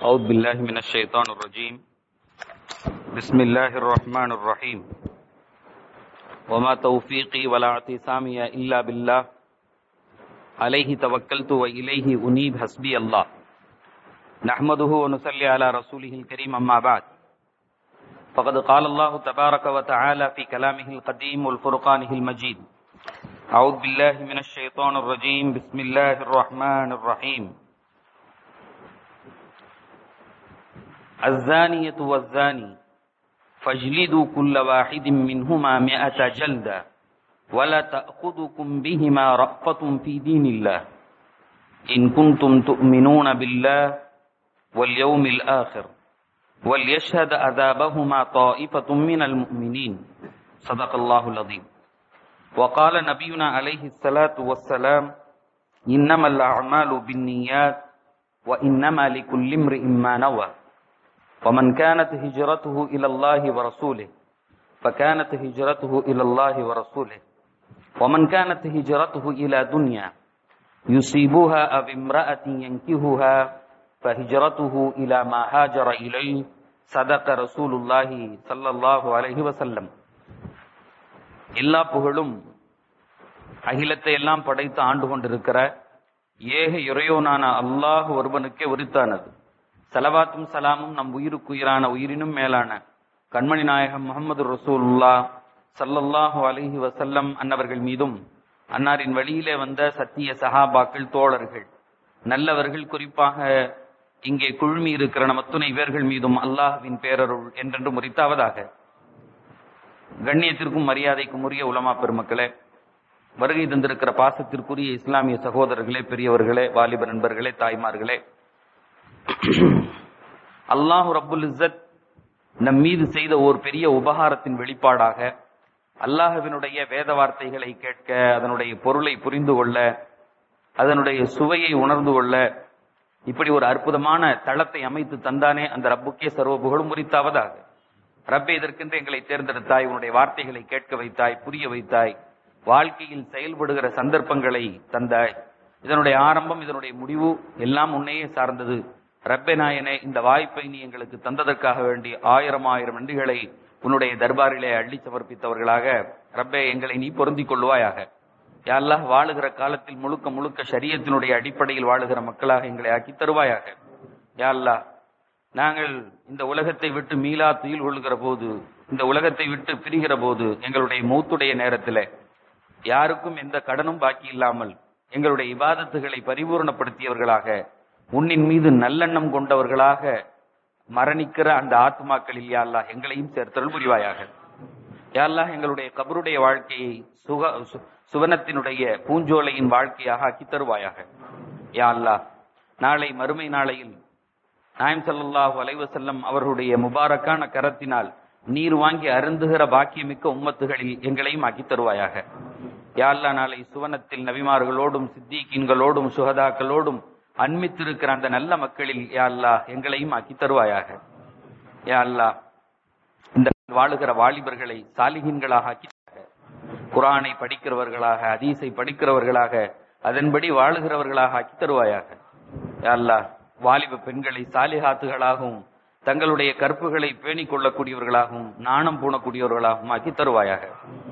أعوذ بالله من الشيطان الرجيم بسم الله الرحمن الرحيم وما توفيقي ولا اعتصامي إلا بالله عليه توكلت وإليه أنيب حسبي الله نحمده ونصلي على رسوله الكريم أما بعد فقد قال الله تبارك وتعالى في كلامه القديم والفرقانه المجيد أعوذ بالله من الشيطان الرجيم بسم الله الرحمن الرحيم الزانية والزاني فاجلدوا كل واحد منهما مئة جلدة ولا تأخذكم بهما رأفة في دين الله إن كنتم تؤمنون بالله واليوم الآخر وليشهد عذابهما طائفة من المؤمنين صدق الله العظيم وقال نبينا عليه الصلاة والسلام إنما الأعمال بالنيات وإنما لكل امرئ ما نوى ومن كانت هجرته إلى الله ورسوله فكانت هجرته إلى الله ورسوله ومن كانت هجرته إلى دنيا يصيبها أو امرأة ينكهها فهجرته إلى ما هاجر إليه صدق رسول الله صلى الله عليه وسلم எல்லா புகழும் அகிலத்தை எல்லாம் படைத்து ஆண்டு கொண்டிருக்கிற ஏக இறையோனான அல்லாஹ் ஒருவனுக்கே உரித்தானது சலவாத்தும் சலாமும் நம் உயிருக்குயிரான உயிரினும் மேலான கண்மணி நாயகம் முகமது ரசூலுல்லா சல்லல்லாஹு அலிஹி வசல்லம் அன்னவர்கள் மீதும் அன்னாரின் வழியிலே வந்த சத்திய சஹாபாக்கள் தோழர்கள் நல்லவர்கள் குறிப்பாக இங்கே குழுமி இருக்கிற நம் அத்துணை பேர்கள் மீதும் அல்லாஹ்வின் பேரருள் என்றென்று முறித்தாவதாக கண்ணியத்திற்கும் மரியாதைக்கும் உரிய உலமா பெருமக்களே வருகை தந்திருக்கிற பாசத்திற்குரிய இஸ்லாமிய சகோதரர்களே பெரியவர்களே வாலிப நண்பர்களே தாய்மார்களே அல்லாஹு ரப்புல் இஸ்ஸத் நம் மீது செய்த ஒரு பெரிய உபகாரத்தின் வெளிப்பாடாக அல்லாஹுவினுடைய வேத வார்த்தைகளை கேட்க அதனுடைய பொருளை புரிந்து கொள்ள அதனுடைய சுவையை உணர்ந்து கொள்ள இப்படி ஒரு அற்புதமான தளத்தை அமைத்து தந்தானே அந்த ரப்புக்கே சர்வ புகழும் முறித்தாவதாக ரப்பே இதற்கென்று எங்களை தேர்ந்தெடுத்தாய் உன்னுடைய வார்த்தைகளை கேட்க வைத்தாய் புரிய வைத்தாய் வாழ்க்கையில் செயல்படுகிற சந்தர்ப்பங்களை தந்தாய் இதனுடைய ஆரம்பம் இதனுடைய முடிவு எல்லாம் உன்னையே சார்ந்தது ரப்பே நாயனே இந்த வாய்ப்பை நீ எங்களுக்கு தந்ததற்காக வேண்டி ஆயிரம் ஆயிரம் நன்றிகளை உன்னுடைய தர்பாரிலே அள்ளி சமர்ப்பித்தவர்களாக ரப்பே எங்களை நீ பொருந்திக் கொள்வாயாக யாரெல்லாம் வாழுகிற காலத்தில் முழுக்க முழுக்க சரியத்தினுடைய அடிப்படையில் வாழுகிற மக்களாக எங்களை ஆக்கி தருவாயாக யாழ்லா நாங்கள் இந்த உலகத்தை விட்டு மீளா துயில் கொள்கிற போது இந்த உலகத்தை விட்டு பிரிகிற போது எங்களுடைய மூத்துடைய நேரத்தில் யாருக்கும் எந்த கடனும் பாக்கி இல்லாமல் எங்களுடைய இபாதத்துகளை பரிபூர்ணப்படுத்தியவர்களாக உன்னின் மீது நல்லெண்ணம் கொண்டவர்களாக மரணிக்கிற அந்த ஆத்மாக்களில் யாழ்லா எங்களையும் சேர்த்தல் புரிவாயாக யாழ்லா எங்களுடைய கபருடைய வாழ்க்கையை சுக சுவனத்தினுடைய பூஞ்சோலையின் வாழ்க்கையாக ஆக்கி தருவாயாக யாழ்லா நாளை மறுமை நாளையில் நாயம் சல்லாஹூ அலைவசல்லம் அவர்களுடைய முபாரக்கான கரத்தினால் நீர் வாங்கி அருந்துகிற பாக்கியமிக்க உம்மத்துகளில் எங்களையும் ஆக்கி தருவாயாக யாழ்லா நாளை சுவனத்தில் நபிமார்களோடும் சித்திகீன்களோடும் சுகதாக்களோடும் அன்மித்திருக்கிற அந்த நல்ல மக்களில் யாழ்லா எங்களையும் ஆக்கி தருவாயாக யாழ்லா இந்த வாழுகிற வாலிபர்களை சாலிகின்களாக ஆக்கி குரானை படிக்கிறவர்களாக அதீசை படிக்கிறவர்களாக அதன்படி வாழுகிறவர்களாக ஆக்கி தருவாயாக யாழ்லா வாலிப பெண்களை சாலிஹாத்துகளாகவும் தங்களுடைய கற்புகளை பேணிக் கொள்ளக்கூடியவர்களாகவும் நாணம் பூணக்கூடியவர்களாகவும் ஆக்கி தருவாயாக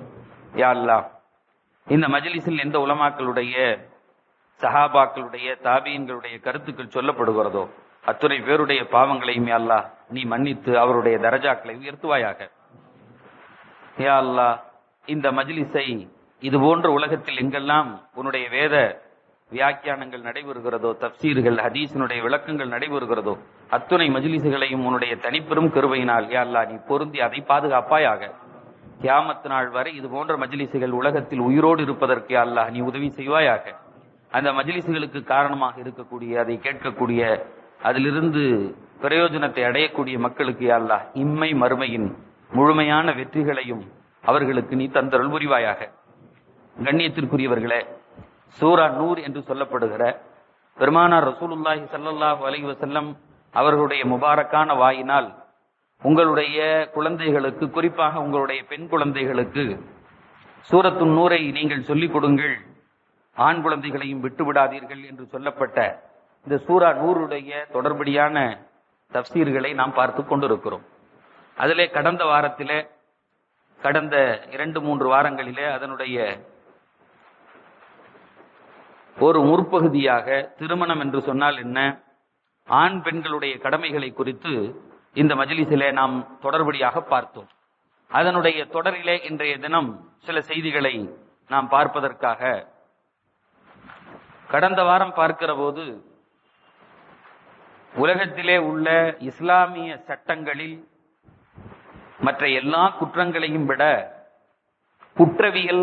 யாழ்லா இந்த மஜிலிஸில் எந்த உலமாக்களுடைய சஹாபாக்களுடைய தாபியன்களுடைய கருத்துக்கள் சொல்லப்படுகிறதோ அத்துறை பேருடைய பாவங்களையும் யாழ்லா நீ மன்னித்து அவருடைய தரஜாக்களை உயர்த்துவாயாக யா அல்லா இந்த மஜிலிஸை இது போன்ற உலகத்தில் எங்கெல்லாம் உன்னுடைய வேத வியாக்கியானங்கள் நடைபெறுகிறதோ தப்சீர்கள் ஹதீஸினுடைய விளக்கங்கள் நடைபெறுகிறதோ அத்துணை மஜிலிசுகளையும் உன்னுடைய தனிப்பெரும் கருவையினால் யா அல்லா நீ பொருந்தி அதை பாதுகாப்பாயாக கியாமத்து நாள் வரை இது போன்ற மஜிலிசுகள் உலகத்தில் உயிரோடு இருப்பதற்கு அல்லாஹ் நீ உதவி செய்வாயாக அந்த மஜிலிசுகளுக்கு காரணமாக இருக்கக்கூடிய அதை கேட்கக்கூடிய அதிலிருந்து பிரயோஜனத்தை அடையக்கூடிய மக்களுக்கு அல்லாஹ் இம்மை மறுமையின் முழுமையான வெற்றிகளையும் அவர்களுக்கு நீ தந்தருள் புரிவாயாக கண்ணியத்திற்குரியவர்களே சூரா நூர் என்று சொல்லப்படுகிற பெருமானார் ரசூலுல்லாஹி சல்லாஹூ அலி வசல்லம் அவர்களுடைய முபாரக்கான வாயினால் உங்களுடைய குழந்தைகளுக்கு குறிப்பாக உங்களுடைய பெண் குழந்தைகளுக்கு சூரத்து நூரை நீங்கள் சொல்லிக் கொடுங்கள் ஆண் குழந்தைகளையும் விட்டு விடாதீர்கள் என்று சொல்லப்பட்ட இந்த சூரா நூறுடைய தொடர்படியான தப்சீர்களை நாம் பார்த்து கொண்டிருக்கிறோம் அதிலே கடந்த வாரத்திலே கடந்த இரண்டு மூன்று வாரங்களிலே அதனுடைய ஒரு முற்பகுதியாக திருமணம் என்று சொன்னால் என்ன ஆண் பெண்களுடைய கடமைகளை குறித்து இந்த மஜ்லிஸிலே நாம் தொடர்படியாக பார்த்தோம் அதனுடைய தொடரிலே இன்றைய தினம் சில செய்திகளை நாம் பார்ப்பதற்காக கடந்த வாரம் பார்க்கிற போது உலகத்திலே உள்ள இஸ்லாமிய சட்டங்களில் மற்ற எல்லா குற்றங்களையும் விட குற்றவியல்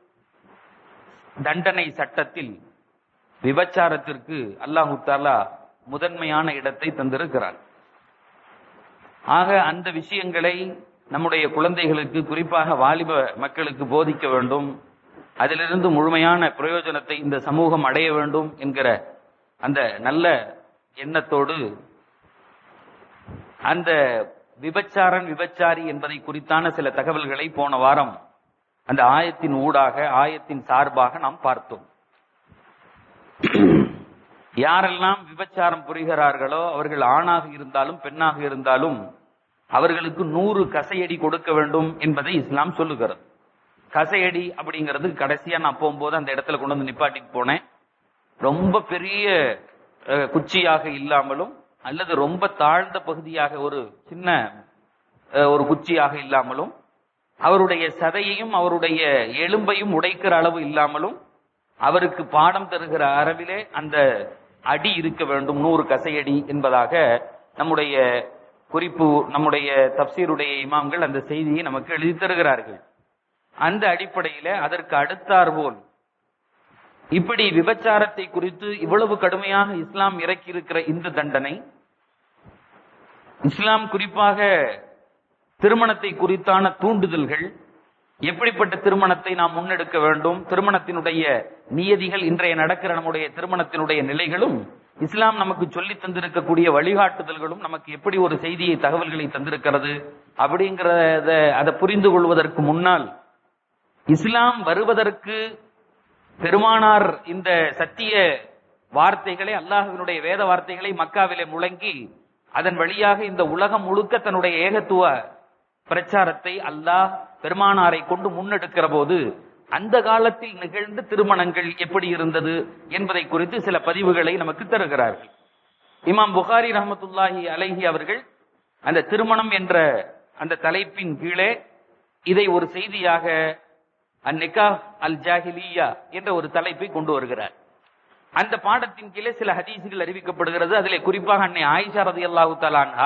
தண்டனை சட்டத்தில் விபச்சாரத்திற்கு அல்லாஹு தாலா முதன்மையான இடத்தை தந்திருக்கிறார் ஆக அந்த விஷயங்களை நம்முடைய குழந்தைகளுக்கு குறிப்பாக வாலிப மக்களுக்கு போதிக்க வேண்டும் அதிலிருந்து முழுமையான பிரயோஜனத்தை இந்த சமூகம் அடைய வேண்டும் என்கிற அந்த நல்ல எண்ணத்தோடு அந்த விபச்சாரன் விபச்சாரி என்பதை குறித்தான சில தகவல்களை போன வாரம் அந்த ஆயத்தின் ஊடாக ஆயத்தின் சார்பாக நாம் பார்த்தோம் யாரெல்லாம் விபச்சாரம் புரிகிறார்களோ அவர்கள் ஆணாக இருந்தாலும் பெண்ணாக இருந்தாலும் அவர்களுக்கு நூறு கசையடி கொடுக்க வேண்டும் என்பதை இஸ்லாம் சொல்லுகிறது கசையடி அப்படிங்கிறது கடைசியா நான் போகும்போது அந்த இடத்துல கொண்டு வந்து நிப்பாட்டிட்டு போனேன் ரொம்ப பெரிய அஹ், குச்சியாக இல்லாமலும் அல்லது ரொம்ப தாழ்ந்த பகுதியாக ஒரு சின்ன அஹ், ஒரு குச்சியாக இல்லாமலும் அவருடைய சதையையும் அவருடைய எலும்பையும் உடைக்கிற அளவு இல்லாமலும் அவருக்கு பாடம் தருகிற அளவிலே அந்த அடி இருக்க வேண்டும் நூறு கசையடி என்பதாக நம்முடைய குறிப்பு நம்முடைய தப்சீருடைய இமாம்கள் அந்த செய்தியை நமக்கு எழுதி தருகிறார்கள் அந்த அடிப்படையில அதற்கு அடுத்தாற்போல் இப்படி விபச்சாரத்தை குறித்து இவ்வளவு கடுமையாக இஸ்லாம் இறக்கி இருக்கிற இந்த தண்டனை இஸ்லாம் குறிப்பாக திருமணத்தை குறித்தான தூண்டுதல்கள் எப்படிப்பட்ட திருமணத்தை நாம் முன்னெடுக்க வேண்டும் திருமணத்தினுடைய நியதிகள் இன்றைய நடக்கிற நம்முடைய திருமணத்தினுடைய நிலைகளும் இஸ்லாம் நமக்கு சொல்லி தந்திருக்கக்கூடிய வழிகாட்டுதல்களும் நமக்கு எப்படி ஒரு செய்தியை தகவல்களை தந்திருக்கிறது அப்படிங்கிறத அதை புரிந்து கொள்வதற்கு முன்னால் இஸ்லாம் வருவதற்கு பெருமானார் இந்த சத்திய வார்த்தைகளை அல்லாஹ்வினுடைய வேத வார்த்தைகளை மக்காவிலே முழங்கி அதன் வழியாக இந்த உலகம் முழுக்க தன்னுடைய ஏகத்துவ பிரச்சாரத்தை அல்லாஹ் பெருமானாரை கொண்டு முன்னெடுக்கிற போது அந்த காலத்தில் நிகழ்ந்த திருமணங்கள் எப்படி இருந்தது என்பதை குறித்து சில பதிவுகளை நமக்கு தருகிறார்கள் இமாம் புகாரி ரஹமத்துல்லாஹி அலைஹி அவர்கள் அந்த திருமணம் என்ற அந்த தலைப்பின் கீழே இதை ஒரு செய்தியாக அந்நிகா அல் ஜாஹிலியா என்ற ஒரு தலைப்பை கொண்டு வருகிறார் அந்த பாடத்தின் கீழே சில ஹதீசுகள் அறிவிக்கப்படுகிறது அதிலே குறிப்பாக அன்னை ஆயிஷா ரதி அல்லாஹு தலான்ஹா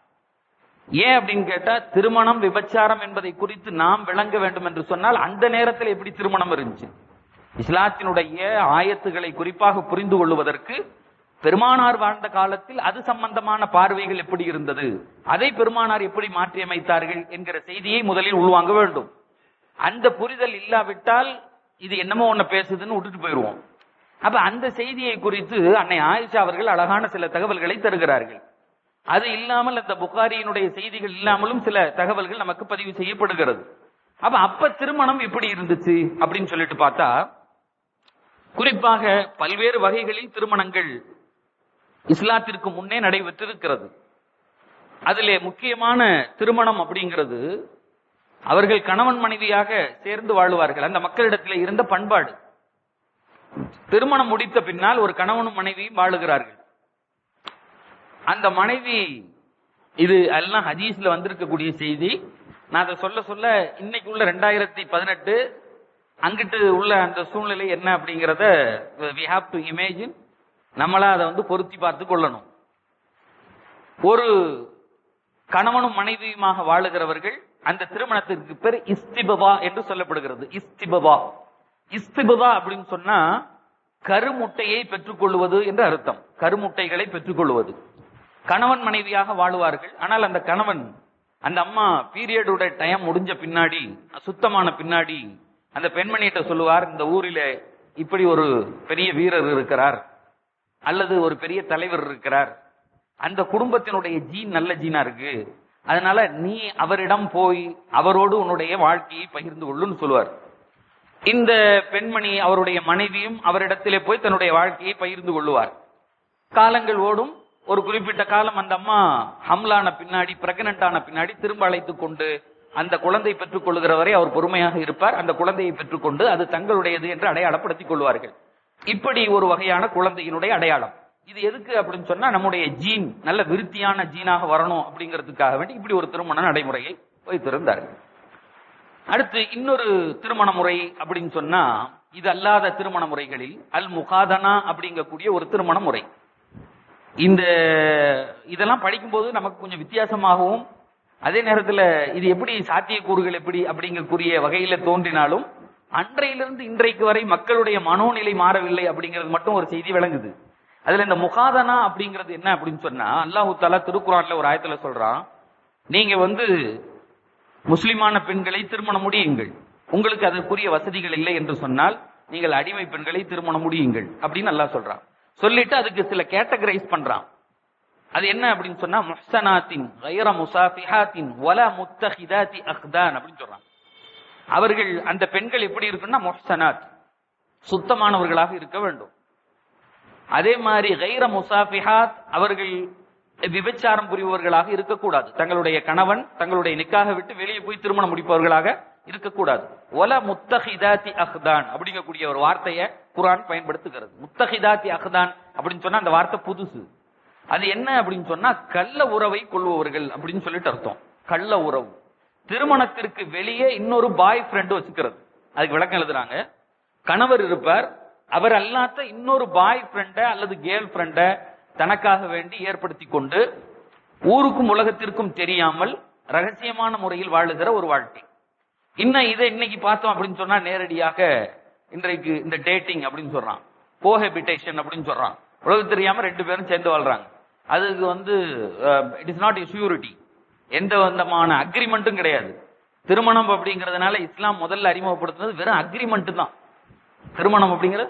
ஏன் அப்படின்னு கேட்டா திருமணம் விபச்சாரம் என்பதை குறித்து நாம் விளங்க வேண்டும் என்று சொன்னால் அந்த நேரத்தில் எப்படி திருமணம் இருந்துச்சு இஸ்லாத்தினுடைய ஆயத்துகளை குறிப்பாக புரிந்து கொள்வதற்கு பெருமானார் வாழ்ந்த காலத்தில் அது சம்பந்தமான பார்வைகள் எப்படி இருந்தது அதை பெருமானார் எப்படி மாற்றியமைத்தார்கள் என்கிற செய்தியை முதலில் உள்வாங்க வேண்டும் அந்த புரிதல் இல்லாவிட்டால் இது என்னமோ ஒண்ணு பேசுதுன்னு விட்டுட்டு போயிடுவோம் அப்ப அந்த செய்தியை குறித்து அன்னை ஆயிஷா அவர்கள் அழகான சில தகவல்களை தருகிறார்கள் அது இல்லாமல் அந்த புகாரியினுடைய செய்திகள் இல்லாமலும் சில தகவல்கள் நமக்கு பதிவு செய்யப்படுகிறது அப்ப அப்ப திருமணம் எப்படி இருந்துச்சு அப்படின்னு சொல்லிட்டு பார்த்தா குறிப்பாக பல்வேறு வகைகளில் திருமணங்கள் இஸ்லாத்திற்கு முன்னே நடைபெற்றிருக்கிறது அதிலே முக்கியமான திருமணம் அப்படிங்கிறது அவர்கள் கணவன் மனைவியாக சேர்ந்து வாழுவார்கள் அந்த மக்களிடத்தில் இருந்த பண்பாடு திருமணம் முடித்த பின்னால் ஒரு கணவனும் மனைவியும் வாழுகிறார்கள் அந்த மனைவி இது எல்லாம் ஹதீஸ்ல வந்திருக்கக்கூடிய செய்தி நான் அதை சொல்ல சொல்ல இன்னைக்கு உள்ள ரெண்டாயிரத்தி பதினெட்டு அங்கிட்டு உள்ள அந்த சூழ்நிலை என்ன அப்படிங்கறத வி ஹாவ் டு இமேஜின் நம்மளா அதை வந்து பொருத்தி பார்த்து கொள்ளணும் ஒரு கணவனும் மனைவியுமாக வாழுகிறவர்கள் அந்த திருமணத்திற்கு பேர் இஸ்திபவா என்று சொல்லப்படுகிறது இஸ்திபவா இஸ்திபவா அப்படின்னு சொன்னா கருமுட்டையை பெற்றுக்கொள்வது என்று அர்த்தம் கருமுட்டைகளை பெற்றுக்கொள்வது கணவன் மனைவியாக வாழுவார்கள் ஆனால் அந்த கணவன் அந்த அம்மா பீரியடோட டைம் முடிஞ்ச பின்னாடி சுத்தமான பின்னாடி அந்த பெண்மணிகிட்ட சொல்லுவார் இந்த ஊரில இப்படி ஒரு பெரிய வீரர் இருக்கிறார் அல்லது ஒரு பெரிய தலைவர் இருக்கிறார் அந்த குடும்பத்தினுடைய ஜீன் நல்ல ஜீனா இருக்கு அதனால நீ அவரிடம் போய் அவரோடு உன்னுடைய வாழ்க்கையை பகிர்ந்து கொள்ளுன்னு சொல்லுவார் இந்த பெண்மணி அவருடைய மனைவியும் அவரிடத்திலே போய் தன்னுடைய வாழ்க்கையை பகிர்ந்து கொள்ளுவார் காலங்கள் ஓடும் ஒரு குறிப்பிட்ட காலம் அந்த அம்மா ஹம்லான பின்னாடி பிரெக்னன்ட் ஆன பின்னாடி திரும்ப அழைத்து கொண்டு அந்த குழந்தை பெற்றுக் கொள்கிற வரை அவர் பொறுமையாக இருப்பார் அந்த குழந்தையை பெற்றுக்கொண்டு அது தங்களுடையது என்று அடையாளப்படுத்திக் கொள்வார்கள் இப்படி ஒரு வகையான குழந்தையினுடைய அடையாளம் இது எதுக்கு அப்படின்னு சொன்னா நம்முடைய ஜீன் நல்ல விருத்தியான ஜீனாக வரணும் அப்படிங்கிறதுக்காக வேண்டி இப்படி ஒரு திருமண நடைமுறையை வைத்திருந்தார்கள் அடுத்து இன்னொரு திருமண முறை அப்படின்னு சொன்னா இது அல்லாத திருமண முறைகளில் அல் முகாதனா அப்படிங்கக்கூடிய ஒரு திருமண முறை இந்த இதெல்லாம் படிக்கும்போது நமக்கு கொஞ்சம் வித்தியாசமாகவும் அதே நேரத்துல இது எப்படி சாத்தியக்கூறுகள் எப்படி அப்படிங்கக்கூடிய வகையில தோன்றினாலும் அன்றையிலிருந்து இன்றைக்கு வரை மக்களுடைய மனோநிலை மாறவில்லை அப்படிங்கிறது மட்டும் ஒரு செய்தி விளங்குது அதுல இந்த முகாதனா அப்படிங்கிறது என்ன அப்படின்னு சொன்னா அல்லாஹு தாலா திருக்குறான்ல ஒரு ஆயத்துல சொல்றான் நீங்க வந்து முஸ்லிமான பெண்களை திருமணம் முடியுங்கள் உங்களுக்கு அதற்குரிய வசதிகள் இல்லை என்று சொன்னால் நீங்கள் அடிமை பெண்களை திருமணம் முடியுங்கள் அப்படின்னு அல்லாஹ் சொல்றான் சொல்லிட்டு அதுக்கு சில கேட்டகரைஸ் பண்றான் அது என்ன அப்படின்னு சொன்னா முஹ்சனாத்தின் கைர முசாஃபிஹாத்தின் வல முத்தஹிதாத்தி அஹ்தான் அப்படின்னு சொல்றான் அவர்கள் அந்த பெண்கள் எப்படி இருக்குன்னா முஹ்சனாத் சுத்தமானவர்களாக இருக்க வேண்டும் அதே மாதிரி கைர முசாஃபிஹாத் அவர்கள் விபச்சாரம் புரிபவர்களாக இருக்கக்கூடாது தங்களுடைய கணவன் தங்களுடைய நிக்காக விட்டு வெளியே போய் திருமணம் முடிப்பவர்களாக இருக்கக்கூடாது ஒல முத்தஹிதாத்தி அஹ்தான் அப்படிங்கக்கூடிய ஒரு வார்த்தையை குரான் பயன்படுத்துகிறது முத்தஹிதாத்தி அஹ்தான் அப்படின்னு சொன்னா அந்த வார்த்தை புதுசு அது என்ன அப்படின்னு சொன்னா கள்ள உறவை கொள்பவர்கள் அப்படின்னு சொல்லிட்டு அர்த்தம் கள்ள உறவு திருமணத்திற்கு வெளியே இன்னொரு பாய் ஃப்ரெண்ட் வச்சுக்கிறது அதுக்கு விளக்கம் எழுதுறாங்க கணவர் இருப்பார் அவர் அல்லாத இன்னொரு பாய் ஃப்ரெண்ட அல்லது கேர்ள் ஃப்ரெண்ட தனக்காக வேண்டி ஏற்படுத்தி கொண்டு ஊருக்கும் உலகத்திற்கும் தெரியாமல் ரகசியமான முறையில் வாழுகிற ஒரு வாழ்க்கை இன்னும் இதை இன்னைக்கு பார்த்தோம் அப்படின்னு சொன்னா நேரடியாக இன்றைக்கு இந்த டேட்டிங் அப்படின்னு சொல்றான் கோஹெபிடேஷன் அப்படின்னு சொல்றான் உலகம் தெரியாம ரெண்டு பேரும் சேர்ந்து வாழ்றாங்க அதுக்கு வந்து இட் இஸ் நாட் ஷூரிட்டி எந்த விதமான அக்ரிமெண்ட்டும் கிடையாது திருமணம் அப்படிங்கறதுனால இஸ்லாம் முதல்ல அறிமுகப்படுத்துனது வெறும் அக்ரிமெண்ட் தான் திருமணம் அப்படிங்கிறது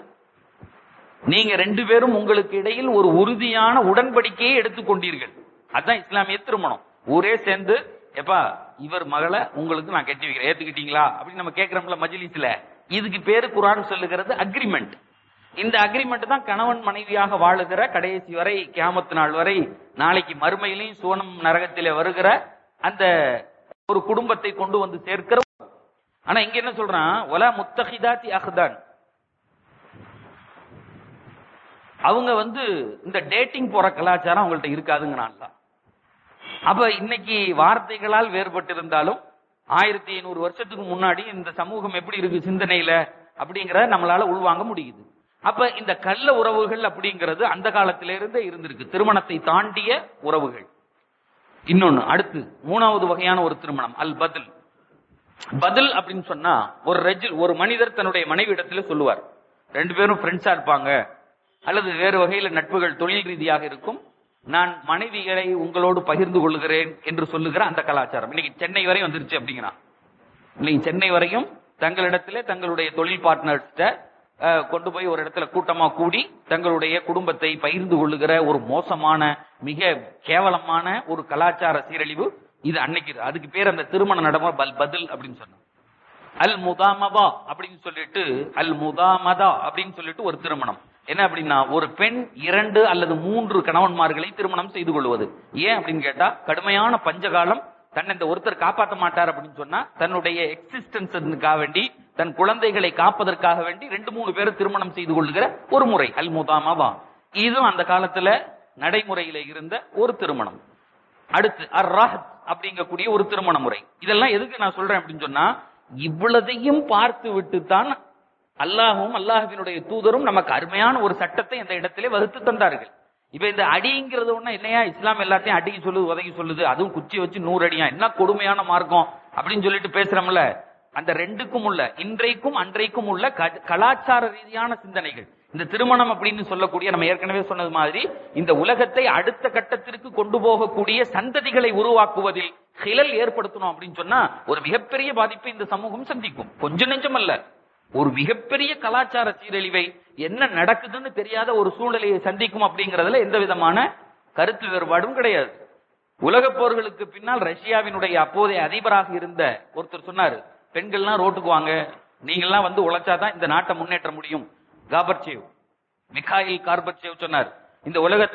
நீங்க ரெண்டு பேரும் உங்களுக்கு இடையில் ஒரு உறுதியான உடன்படிக்கையை எடுத்துக்கொண்டீர்கள் அதான் இஸ்லாமிய திருமணம் ஊரே சேர்ந்து எப்பா இவர் மகளை உங்களுக்கு நான் கட்டி வைக்கிறேன் ஏத்துக்கிட்டீங்களா அப்படின்னு நம்ம கேட்கிறோம்ல மஜ்லிஸ்ல இதுக்கு பேரு குரான் சொல்லுகிறது அக்ரிமெண்ட் இந்த அக்ரிமெண்ட் தான் கணவன் மனைவியாக வாழுகிற கடைசி வரை கியாமத்து நாள் வரை நாளைக்கு மறுமையிலையும் சோனம் நரகத்திலே வருகிற அந்த ஒரு குடும்பத்தை கொண்டு வந்து சேர்க்கிற ஆனா இங்க என்ன சொல்றான் ஒலா முத்தஹிதாத்தி அஹ்தான் அவங்க வந்து இந்த டேட்டிங் போற கலாச்சாரம் அவங்கள்ட்ட இருக்காதுங்கிறான்ல அப்ப இன்னைக்கு வார்த்தைகளால் வேறுபட்டு இருந்தாலும் ஆயிரத்தி ஐநூறு வருஷத்துக்கு முன்னாடி இந்த சமூகம் எப்படி இருக்கு சிந்தனையில அப்படிங்கறத நம்மளால உள்வாங்க முடியுது அப்ப இந்த கள்ள உறவுகள் அப்படிங்கிறது அந்த காலத்திலிருந்தே இருந்திருக்கு திருமணத்தை தாண்டிய உறவுகள் இன்னொன்னு அடுத்து மூணாவது வகையான ஒரு திருமணம் அல் பதில் பதில் அப்படின்னு சொன்னா ஒரு ரெஜில் ஒரு மனிதர் தன்னுடைய மனைவி இடத்துல சொல்லுவார் ரெண்டு பேரும் ஃப்ரெண்ட்ஸா இருப்பாங்க அல்லது வேறு வகையில நட்புகள் தொழில் ரீதியாக இருக்கும் நான் மனைவிகளை உங்களோடு பகிர்ந்து கொள்கிறேன் என்று சொல்லுகிற அந்த கலாச்சாரம் இன்னைக்கு சென்னை வரை வந்துருச்சு அப்படிங்கிறான் இன்னைக்கு சென்னை வரையும் தங்களிடத்திலே தங்களுடைய தொழில் பார்ட்னர்ஸ்ட கொண்டு போய் ஒரு இடத்துல கூட்டமா கூடி தங்களுடைய குடும்பத்தை பகிர்ந்து கொள்ளுகிற ஒரு மோசமான மிக கேவலமான ஒரு கலாச்சார சீரழிவு இது அன்னைக்கு அதுக்கு பேர் அந்த திருமண நடைமுறை பல் பதில் அப்படின்னு சொன்னோம் அல் முதாமதா அப்படின்னு சொல்லிட்டு அல் முதாமதா அப்படின்னு சொல்லிட்டு ஒரு திருமணம் என்ன அப்படின்னா ஒரு பெண் இரண்டு அல்லது மூன்று கணவன்மார்களை திருமணம் செய்து கொள்வது ஏன் அப்படின்னு கேட்டா கடுமையான பஞ்சகாலம் தன்னை இந்த ஒருத்தர் காப்பாற்ற மாட்டார் அப்படின்னு சொன்னா தன்னுடைய எக்ஸிஸ்டன்ஸுக்காக வேண்டி தன் குழந்தைகளை காப்பதற்காக வேண்டி ரெண்டு மூணு பேர் திருமணம் செய்து கொள்கிற ஒரு முறை அல் முதாமதா இதுவும் அந்த காலத்துல நடைமுறையில இருந்த ஒரு திருமணம் அடுத்து அர் ராஹத் அப்படிங்கக்கூடிய ஒரு திருமண முறை இதெல்லாம் எதுக்கு நான் சொல்றேன் அப்படின்னு சொன்னா இவ்வளதையும் பார்த்து விட்டு தான் அல்லாஹும் அல்லாஹுவினுடைய தூதரும் நமக்கு அருமையான ஒரு சட்டத்தை இந்த இடத்திலே வகுத்து தந்தார்கள் இப்ப இந்த அடிங்கிறது ஒண்ணு இல்லையா இஸ்லாம் எல்லாத்தையும் அடிக்க சொல்லுது உதவி சொல்லுது அதுவும் குச்சி வச்சு நூறு அடியா என்ன கொடுமையான மார்க்கம் அப்படின்னு சொல்லிட்டு பேசுறோம்ல அந்த ரெண்டுக்கும் உள்ள இன்றைக்கும் அன்றைக்கும் உள்ள க- கலாச்சார ரீதியான சிந்தனைகள் இந்த திருமணம் அப்படின்னு சொல்லக்கூடிய நம்ம ஏற்கனவே சொன்னது மாதிரி இந்த உலகத்தை அடுத்த கட்டத்திற்கு கொண்டு போகக்கூடிய சந்ததிகளை உருவாக்குவதில் ஹிலல் ஏற்படுத்தணும் அப்படின்னு சொன்னா ஒரு மிகப்பெரிய பாதிப்பை இந்த சமூகம் சந்திக்கும் கொஞ்ச நெஞ்சம் அல்ல ஒரு மிகப்பெரிய கலாச்சார சீரழிவை என்ன நடக்குதுன்னு தெரியாத ஒரு சூழ்நிலையை சந்திக்கும் அப்படிங்கறதுல எந்த விதமான கருத்து வேறுபாடும் கிடையாது உலகப் போர்களுக்கு பின்னால் ரஷ்யாவினுடைய அப்போதைய அதிபராக இருந்த ஒருத்தர் சொன்னாரு பெண்கள்லாம் ரோட்டுக்கு வாங்க நீங்கள்லாம் வந்து உழைச்சாதான் இந்த நாட்டை முன்னேற்ற முடியும் காபர்ச்சேவ் மிகாயில் கார்பர்ச்சேவ் சொன்னார் இந்த உலகத்தை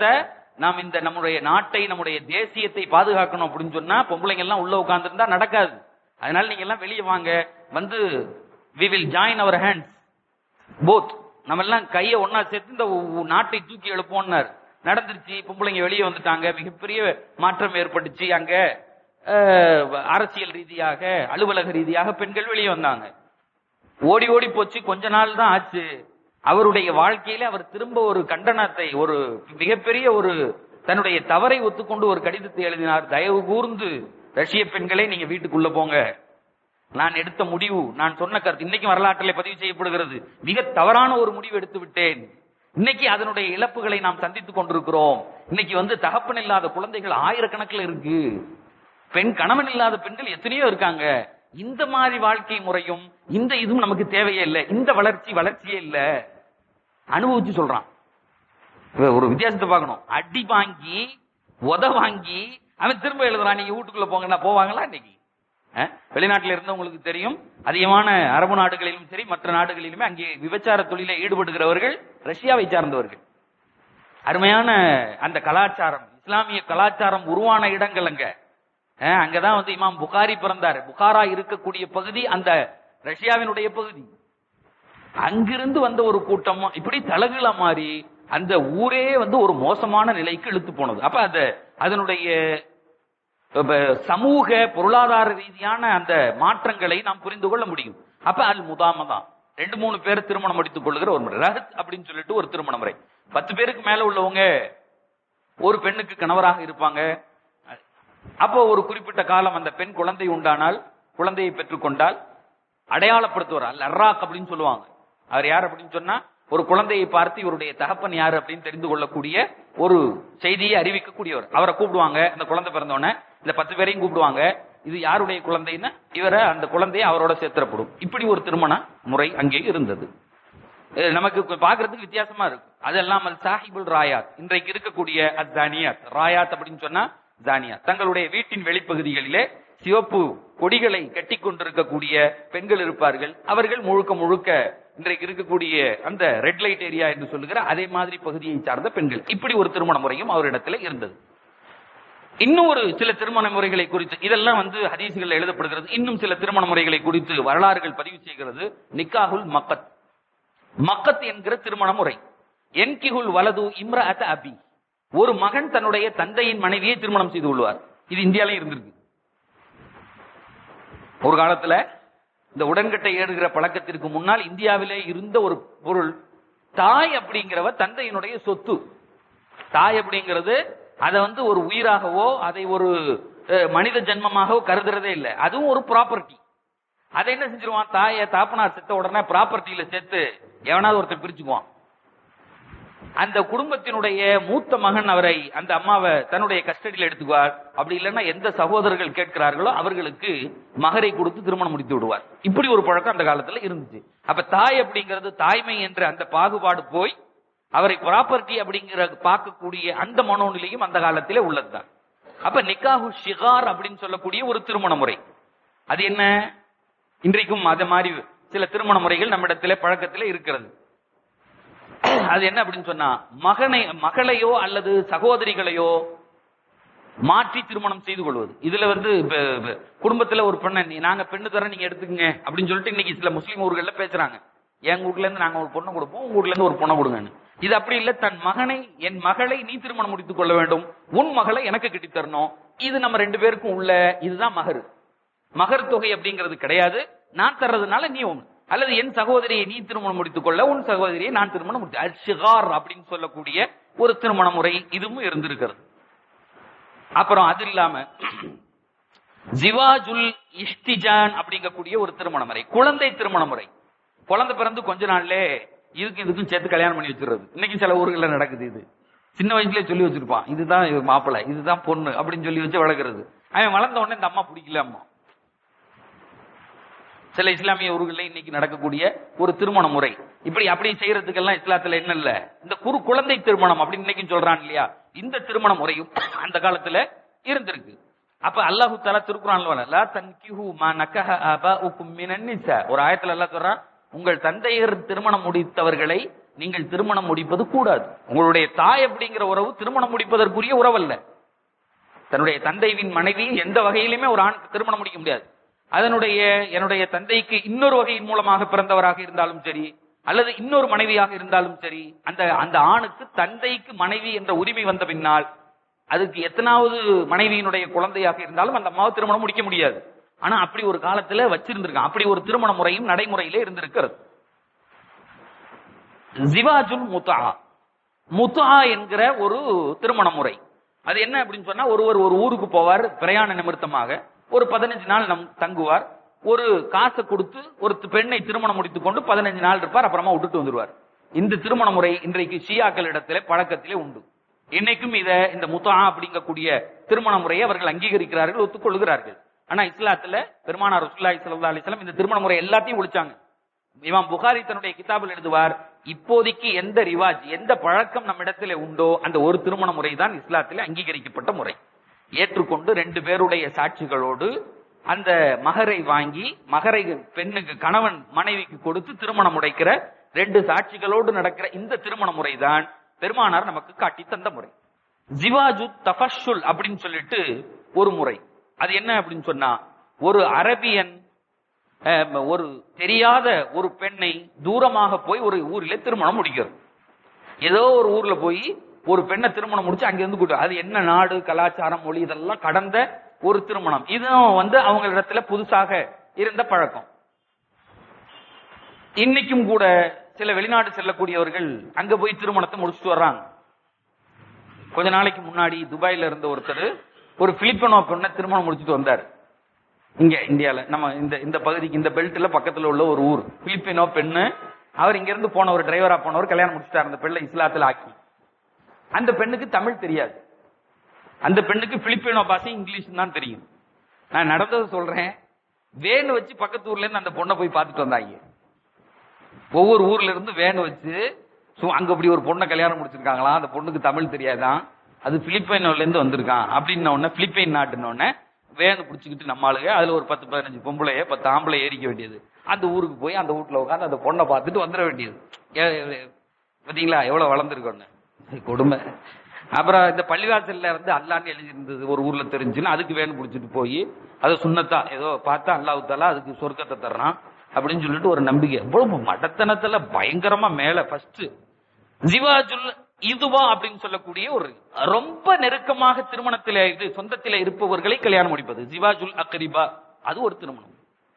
நாம் இந்த நம்முடைய நாட்டை நம்முடைய தேசியத்தை பாதுகாக்கணும் அப்படின்னு சொன்னா பொம்பளைங்க எல்லாம் உள்ள உட்கார்ந்திருந்தா நடக்காது அதனால நீங்க எல்லாம் வெளியே வாங்க வந்து we will join our hands both நம்ம எல்லாம் கையை ஒன்னா சேர்த்து இந்த உ- உ- நாட்டை தூக்கி எழுப்போம்னாரு நடந்துருச்சு பொம்பளைங்க வெளியே வந்துட்டாங்க மிகப்பெரிய மாற்றம் ஏற்பட்டுச்சு அங்க அஹ், அரசியல் ரீதியாக அலுவலக ரீதியாக பெண்கள் வெளியே வந்தாங்க ஓடி ஓடி போச்சு கொஞ்ச நாள் தான் ஆச்சு அவருடைய வாழ்க்கையில அவர் திரும்ப ஒரு கண்டனத்தை ஒரு மிகப்பெரிய ஒரு தன்னுடைய தவறை ஒத்துக்கொண்டு ஒரு கடிதத்தை எழுதினார் தயவு கூர்ந்து ரஷ்ய பெண்களே நீங்க வீட்டுக்குள்ள போங்க நான் எடுத்த முடிவு நான் சொன்ன கருத்து இன்னைக்கு வரலாற்றிலே பதிவு செய்யப்படுகிறது மிக தவறான ஒரு முடிவு எடுத்து விட்டேன் இன்னைக்கு அதனுடைய இழப்புகளை நாம் சந்தித்துக் கொண்டிருக்கிறோம் இன்னைக்கு வந்து தகப்பன் இல்லாத குழந்தைகள் ஆயிரக்கணக்கில் இருக்கு பெண் கணவன் இல்லாத பெண்கள் எத்தனையோ இருக்காங்க இந்த மாதிரி வாழ்க்கை முறையும் இந்த இதுவும் நமக்கு தேவையே இல்லை இந்த வளர்ச்சி வளர்ச்சியே இல்ல அனுபவிச்சு சொல்றான் இப்ப ஒரு வித்தியாசத்தை பார்க்கணும் அடி வாங்கி உத வாங்கி அவன் திரும்ப எழுதுறான் நீங்க வீட்டுக்குள்ள போங்கன்னா போவாங்களா இன்னைக்கு அஹ்? வெளிநாட்டுல இருந்தவங்களுக்கு தெரியும் அதிகமான அரபு நாடுகளிலும் சரி மற்ற நாடுகளிலுமே அங்கே விபச்சார தொழிலை ஈடுபடுகிறவர்கள் ரஷ்யாவை சார்ந்தவர்கள் அருமையான அந்த கலாச்சாரம் இஸ்லாமிய கலாச்சாரம் உருவான இடங்கள் அங்க அஹ், அங்கதான் வந்து இமாம் புகாரி பிறந்தார் புகாரா இருக்கக்கூடிய பகுதி அந்த ரஷ்யாவினுடைய பகுதி அங்கிருந்து வந்த ஒரு கூட்டம் இப்படி தலகுல மாறி அந்த ஊரே வந்து ஒரு மோசமான நிலைக்கு இழுத்து போனது அப்ப அந்த அதனுடைய இப்ப சமூக பொருளாதார ரீதியான அந்த மாற்றங்களை நாம் புரிந்து கொள்ள முடியும் அப்ப அது முதாம தான் ரெண்டு மூணு பேர் திருமணம் முடித்துக் கொள்ளுகிற ஒரு முறை ரஹத் அப்படின்னு சொல்லிட்டு ஒரு திருமண முறை பத்து பேருக்கு மேல உள்ளவங்க ஒரு பெண்ணுக்கு கணவராக இருப்பாங்க அப்போ ஒரு குறிப்பிட்ட காலம் அந்த பெண் குழந்தை உண்டானால் குழந்தையை பெற்றுக்கொண்டால் அடையாளப்படுத்துவார் அல் அர்ராக் அப்படின்னு சொல்லுவாங்க அவர் யார் அப்படின்னு சொன்னா ஒரு குழந்தையை பார்த்து இவருடைய தகப்பன் யார் அப்படின்னு தெரிந்து கொள்ளக்கூடிய ஒரு செய்தியை அறிவிக்கக்கூடியவர் அவரை கூப்பிடுவாங்க அந்த குழந்தை பிறந்தவொடனே இந்த பத்து பேரையும் கூப்பிடுவாங்க இது யாருடைய குழந்தைன்னா இவரை அந்த குழந்தையை அவரோட சேர்த்திடப்படும் இப்படி ஒரு திருமண முறை அங்கே இருந்தது அஹ் நமக்கு கு- பார்க்கிறதுக்கு வித்தியாசமா இருக்கு அது அல்லாமல் சாஹிபுல் ராயாத் இன்றைக்கு இருக்கக்கூடிய அத்தானியாத் ராயாத் அப்படின்னு சொன்னா ஜானியாத் தங்களுடைய வீட்டின் வெளிப்பகுதிகளிலே சிவப்பு கொடிகளை கட்டி கொண்டிருக்கக்கூடிய பெண்கள் இருப்பார்கள் அவர்கள் முழுக்க முழுக்க இன்றைக்கு இருக்கக்கூடிய அந்த ரெட் லைட் ஏரியா என்று சொல்லுகிற அதே மாதிரி பகுதியை சார்ந்த பெண்கள் இப்படி ஒரு திருமண முறையும் அவரிடத்துல இருந்தது இன்னும் ஒரு சில திருமண முறைகளை குறித்து இதெல்லாம் வந்து ஹதீசுகள் எழுதப்படுகிறது இன்னும் சில திருமண முறைகளை குறித்து வரலாறுகள் பதிவு செய்கிறது நிக்காகுல் மக்கத் மக்கத் என்கிற திருமண முறை என்கிகுல் வலது இம்ரஅத் அபி ஒரு மகன் தன்னுடைய தந்தையின் மனைவியை திருமணம் செய்து கொள்வார் இது இந்தியாவிலும் இருந்திருக்கு ஒரு காலத்துல இந்த உடன்கட்டை ஏறுகிற பழக்கத்திற்கு முன்னால் இந்தியாவிலே இருந்த ஒரு பொருள் தாய் அப்படிங்கிறவ தந்தையினுடைய சொத்து தாய் அப்படிங்கிறது அதை வந்து ஒரு உயிராகவோ அதை ஒரு அஹ், மனித ஜென்மமாகவோ கருதுறதே இல்லை அதுவும் ஒரு ப்ராப்பர்ட்டி அதை என்ன செஞ்சிருவான் தாயை தாப்பனார் செத்த உடனே ப்ராப்பர்ட்டியில சேர்த்து எவனாவது ஒருத்தர் பிரிச்சுக்குவான் அந்த குடும்பத்தினுடைய மூத்த மகன் அவரை அந்த அம்மாவை தன்னுடைய கஸ்டடியில் எடுத்துக்குவார் அப்படி இல்லைன்னா எந்த சகோதரர்கள் கேட்கிறார்களோ அவர்களுக்கு மகரை கொடுத்து திருமணம் முடித்து விடுவார் இப்படி ஒரு பழக்கம் அந்த காலத்துல இருந்துச்சு அப்ப தாய் அப்படிங்கிறது தாய்மை என்ற அந்த பாகுபாடு போய் அவரை ப்ராப்பர்ட்டி அப்படிங்கிற பார்க்கக்கூடிய அந்த மனோநிலையும் அந்த காலத்திலே உள்ளதுதான் அப்ப நிக்காஹு ஷிகார் அப்படின்னு சொல்லக்கூடிய ஒரு திருமண முறை அது என்ன இன்றைக்கும் அது மாதிரி சில திருமண முறைகள் நம்மிடத்திலே பழக்கத்திலே இருக்கிறது அது என்ன அப்படின்னு சொன்னா மகனை மகளையோ அல்லது சகோதரிகளையோ மாற்றி திருமணம் செய்து கொள்வது இதுல வந்து இப்ப- இப்ப குடும்பத்துல ஒரு பெண்ணை நீ- நாங்க பெண்ணு தர நீங்க எடுத்துக்கங்க அப்படின்னு சொல்லிட்டு இன்னைக்கு சில முஸ்லீம் ஊர்கள்ல பேசுறாங்க எங்க வீட்ல இருந்து நாங்க ஒரு பொண்ணை கொடுப்போம் உங்க வீட்ல இருந்து ஒரு பொண்ணை கொடுங்கன்னு இது அப்படி இல்ல தன் மகனை என் மகளை நீ திருமணம் முடித்துக் கொள்ள வேண்டும் உன் மகளை எனக்கு கட்டி தரணும் இது நம்ம ரெண்டு பேருக்கும் உள்ள இதுதான் மகர் மகர் தொகை அப்படிங்கிறது கிடையாது நான் தர்றதுனால நீ ஒண்ணு அல்லது என் சகோதரியை நீ திருமணம் முடித்துக் கொள்ள உன் சகோதரியை நான் திருமணம் முடித்து அஷிகார் அப்படின்னு சொல்லக்கூடிய ஒரு திருமண முறை இதுவும் இருந்திருக்கிறது அப்புறம் அது இல்லாம ஜிவாஜுல் இஷ்டிஜான் அப்படிங்கக்கூடிய ஒரு திருமண முறை குழந்தை திருமண முறை குழந்தை பிறந்து கொஞ்ச நாள்லே இதுக்கு இதுக்கும் சேர்த்து கல்யாணம் பண்ணி வச்சிடுறது இன்னைக்கு சில ஊர்கள்ல நடக்குது இது சின்ன வயசுலயே சொல்லி வச்சிருப்பான் இதுதான் இவ மாப்பிள்ளை இதுதான் பொண்ணு அப்படின்னு சொல்லி வச்சு வளர்க்கறது அவன் வளர்ந்த உடனே இந்த அம்மா பிடிக்கல அம்மா சில இஸ்லாமிய ஊர்களில் இன்னைக்கு நடக்கக்கூடிய ஒரு திருமண முறை இப்படி அப்படி செய்யறதுக்கெல்லாம் இஸ்லாத்துல என்ன இல்ல இந்த குறு குழந்தை திருமணம் அப்படின்னு இன்னைக்கு சொல்றான் இல்லையா இந்த திருமண முறையும் அந்த காலத்துல இருந்திருக்கு அப்ப அல்லாஹு தாலா திருக்குறான்ல வர லா தன்கிஹு மா நக்கஹ ஆபாஉக்கும் மினன் நிசா ஒரு ஆயத்துல அல்லாஹ் சொல்றான் உங்கள் தந்தையர் திருமணம் முடித்தவர்களை நீங்கள் திருமணம் முடிப்பது கூடாது உங்களுடைய தாய் அப்படிங்கிற உறவு திருமணம் முடிப்பதற்குரிய உறவல்ல தன்னுடைய தந்தைவின் மனைவி எந்த வகையிலுமே ஒரு ஆண் திருமணம் முடிக்க முடியாது அதனுடைய என்னுடைய தந்தைக்கு இன்னொரு வகையின் மூலமாக பிறந்தவராக இருந்தாலும் சரி அல்லது இன்னொரு மனைவியாக இருந்தாலும் சரி அந்த அந்த ஆணுக்கு தந்தைக்கு மனைவி என்ற உரிமை வந்த பின்னால் அதுக்கு எத்தனாவது மனைவியினுடைய குழந்தையாக இருந்தாலும் அந்த அம்மாவை திருமணம் முடிக்க முடியாது ஆனா அப்படி ஒரு காலத்துல வச்சிருந்திருக்கான் அப்படி ஒரு திருமண முறையும் நடைமுறையிலே இருந்திருக்கிறது ஜிவாஜுல் முத்தா முத்தா என்கிற ஒரு திருமண முறை அது என்ன அப்படின்னு சொன்னா ஒருவர் ஒரு ஊருக்கு போவார் பிரயாண நிமித்தமாக ஒரு பதினஞ்சு நாள் நம் தங்குவார் ஒரு காசை கொடுத்து ஒரு பெண்ணை திருமணம் முடித்துக் கொண்டு பதினஞ்சு நாள் இருப்பார் அப்புறமா விட்டுட்டு வந்துருவார் இந்த திருமண முறை இன்றைக்கு ஷியாக்கள் இடத்துல பழக்கத்திலே உண்டு இன்னைக்கும் இத இந்த முத்தா அப்படிங்கக்கூடிய திருமண முறையை அவர்கள் அங்கீகரிக்கிறார்கள் ஒத்துக்கொள்கிறார்கள் ஆனா இஸ்லாத்துல பெருமானார் ரசூலுல்லாஹி ஸல்லல்லாஹு அலைஹி வஸல்லம் இந்த திருமண முறை எல்லாத்தையும் ஒழிச்சாங்க இமாம் புகாரி தன்னுடைய கிதாபில் எழுதுவார் இப்போதைக்கு எந்த ரிவாஜ் எந்த பழக்கம் நம்ம இடத்துல உண்டோ அந்த ஒரு திருமண முறை தான் இஸ்லாத்திலே அங்கீகரிக்கப்பட்ட முறை ஏற்றுக்கொண்டு ரெண்டு பேருடைய சாட்சிகளோடு அந்த மகரை வாங்கி மகரை பெண்ணுக்கு கணவன் மனைவிக்கு கொடுத்து திருமணம் உடைக்கிற ரெண்டு சாட்சிகளோடு நடக்கிற இந்த திருமண முறை தான் பெருமானார் நமக்கு காட்டி தந்த முறை ஜிவாஜு தஃபஷுல் அப்படின்னு சொல்லிட்டு ஒரு முறை அது என்ன அப்படின்னு சொன்னா ஒரு அரபியன் அஹ், ஒரு தெரியாத ஒரு பெண்ணை தூரமாக போய் ஒரு ஊரிலே திருமணம் முடிக்கிறது ஏதோ ஒரு ஊர்ல போய் ஒரு பெண்ணை திருமணம் முடிச்சு அங்க இருந்து கூட்டு அது என்ன நாடு கலாச்சாரம் மொழி இதெல்லாம் கடந்த ஒரு திருமணம் இதுவும் வந்து அவங்க இடத்துல புதுசாக இருந்த பழக்கம் இன்னைக்கும் கூட சில வெளிநாடு செல்லக்கூடியவர்கள் அங்க போய் திருமணத்தை முடிச்சுட்டு வர்றாங்க கொஞ்ச நாளைக்கு முன்னாடி துபாயில இருந்த ஒருத்தர் ஒரு பிலிப்பினோ பெண்ணை திருமணம் முடிச்சுட்டு வந்தார் இங்க இந்தியால நம்ம இந்த இந்த பகுதிக்கு இந்த பெல்ட்ல பக்கத்துல உள்ள ஒரு ஊர் பிலிப்பினோ பெண்ணு அவர் இங்க இருந்து போன ஒரு டிரைவரா போனவர் கல்யாணம் முடிச்சிட்டார் அந்த பெண்ணை இஸ்லாத்துல ஆக்கி அந்த பெண்ணுக்கு தமிழ் தெரியாது அந்த பெண்ணுக்கு பிலிப்பினோ பாஷை இங்கிலீஷ் தான் தெரியும் நான் நடந்ததை சொல்றேன் வேன் வச்சு பக்கத்து ஊர்ல இருந்து அந்த பொண்ணை போய் பார்த்துட்டு வந்தாங்க ஒவ்வொரு ஊர்ல இருந்து வேன் வச்சு சு- அங்க இப்படி ஒரு பொண்ணை கல்யாணம் முடிச்சிருக்காங்களாம் அந்த பொண்ணுக்கு தமிழ் தெரியாதான் அது பிலிப்பைன்ல இருந்து வந்திருக்கான் அப்படின்னு உடனே பிலிப்பைன் நாட்டுன உடனே வேன் பிடிச்சிக்கிட்டு நம்ம ஆளுங்க அதுல ஒரு பத்து பதினஞ்சு பொம்பளைய பத்து ஆம்பளை ஏறிக்க வேண்டியது அந்த ஊருக்கு போய் அந்த வீட்டுல உட்காந்து அந்த பொண்ணை பார்த்துட்டு வந்துட வேண்டியது ஏ- ஏ- பாத்தீங்களா எவ்வளவு வளர்ந்துருக்கோன்னு கொடுமை அப்புறம் இந்த பள்ளிவாசல்ல வந்து அல்லான்னு எழுதியிருந்தது ஒரு ஊர்ல தெரிஞ்சுன்னு அதுக்கு வேன் பிடிச்சிட்டு போய் அதை சுண்ணத்தா ஏதோ பார்த்தா அல்லாஹ் தாலா அதுக்கு சொர்க்கத்தை தர்றான் அப்படின்னு சொல்லிட்டு ஒரு நம்பிக்கை எவ்வளவு மடத்தனத்துல பயங்கரமா மேல ஃபர்ஸ்ட் ஜிவாஜுல் இதுவா அப்படின்னு சொல்லக்கூடிய ஒரு ரொம்ப நெருக்கமாக திருமணத்தில இது சொந்தத்தில இருப்பவர்களை கல்யாணம் முடிப்பது ஜிவாஜுல் அக்ரிபா அது ஒரு திருமணம்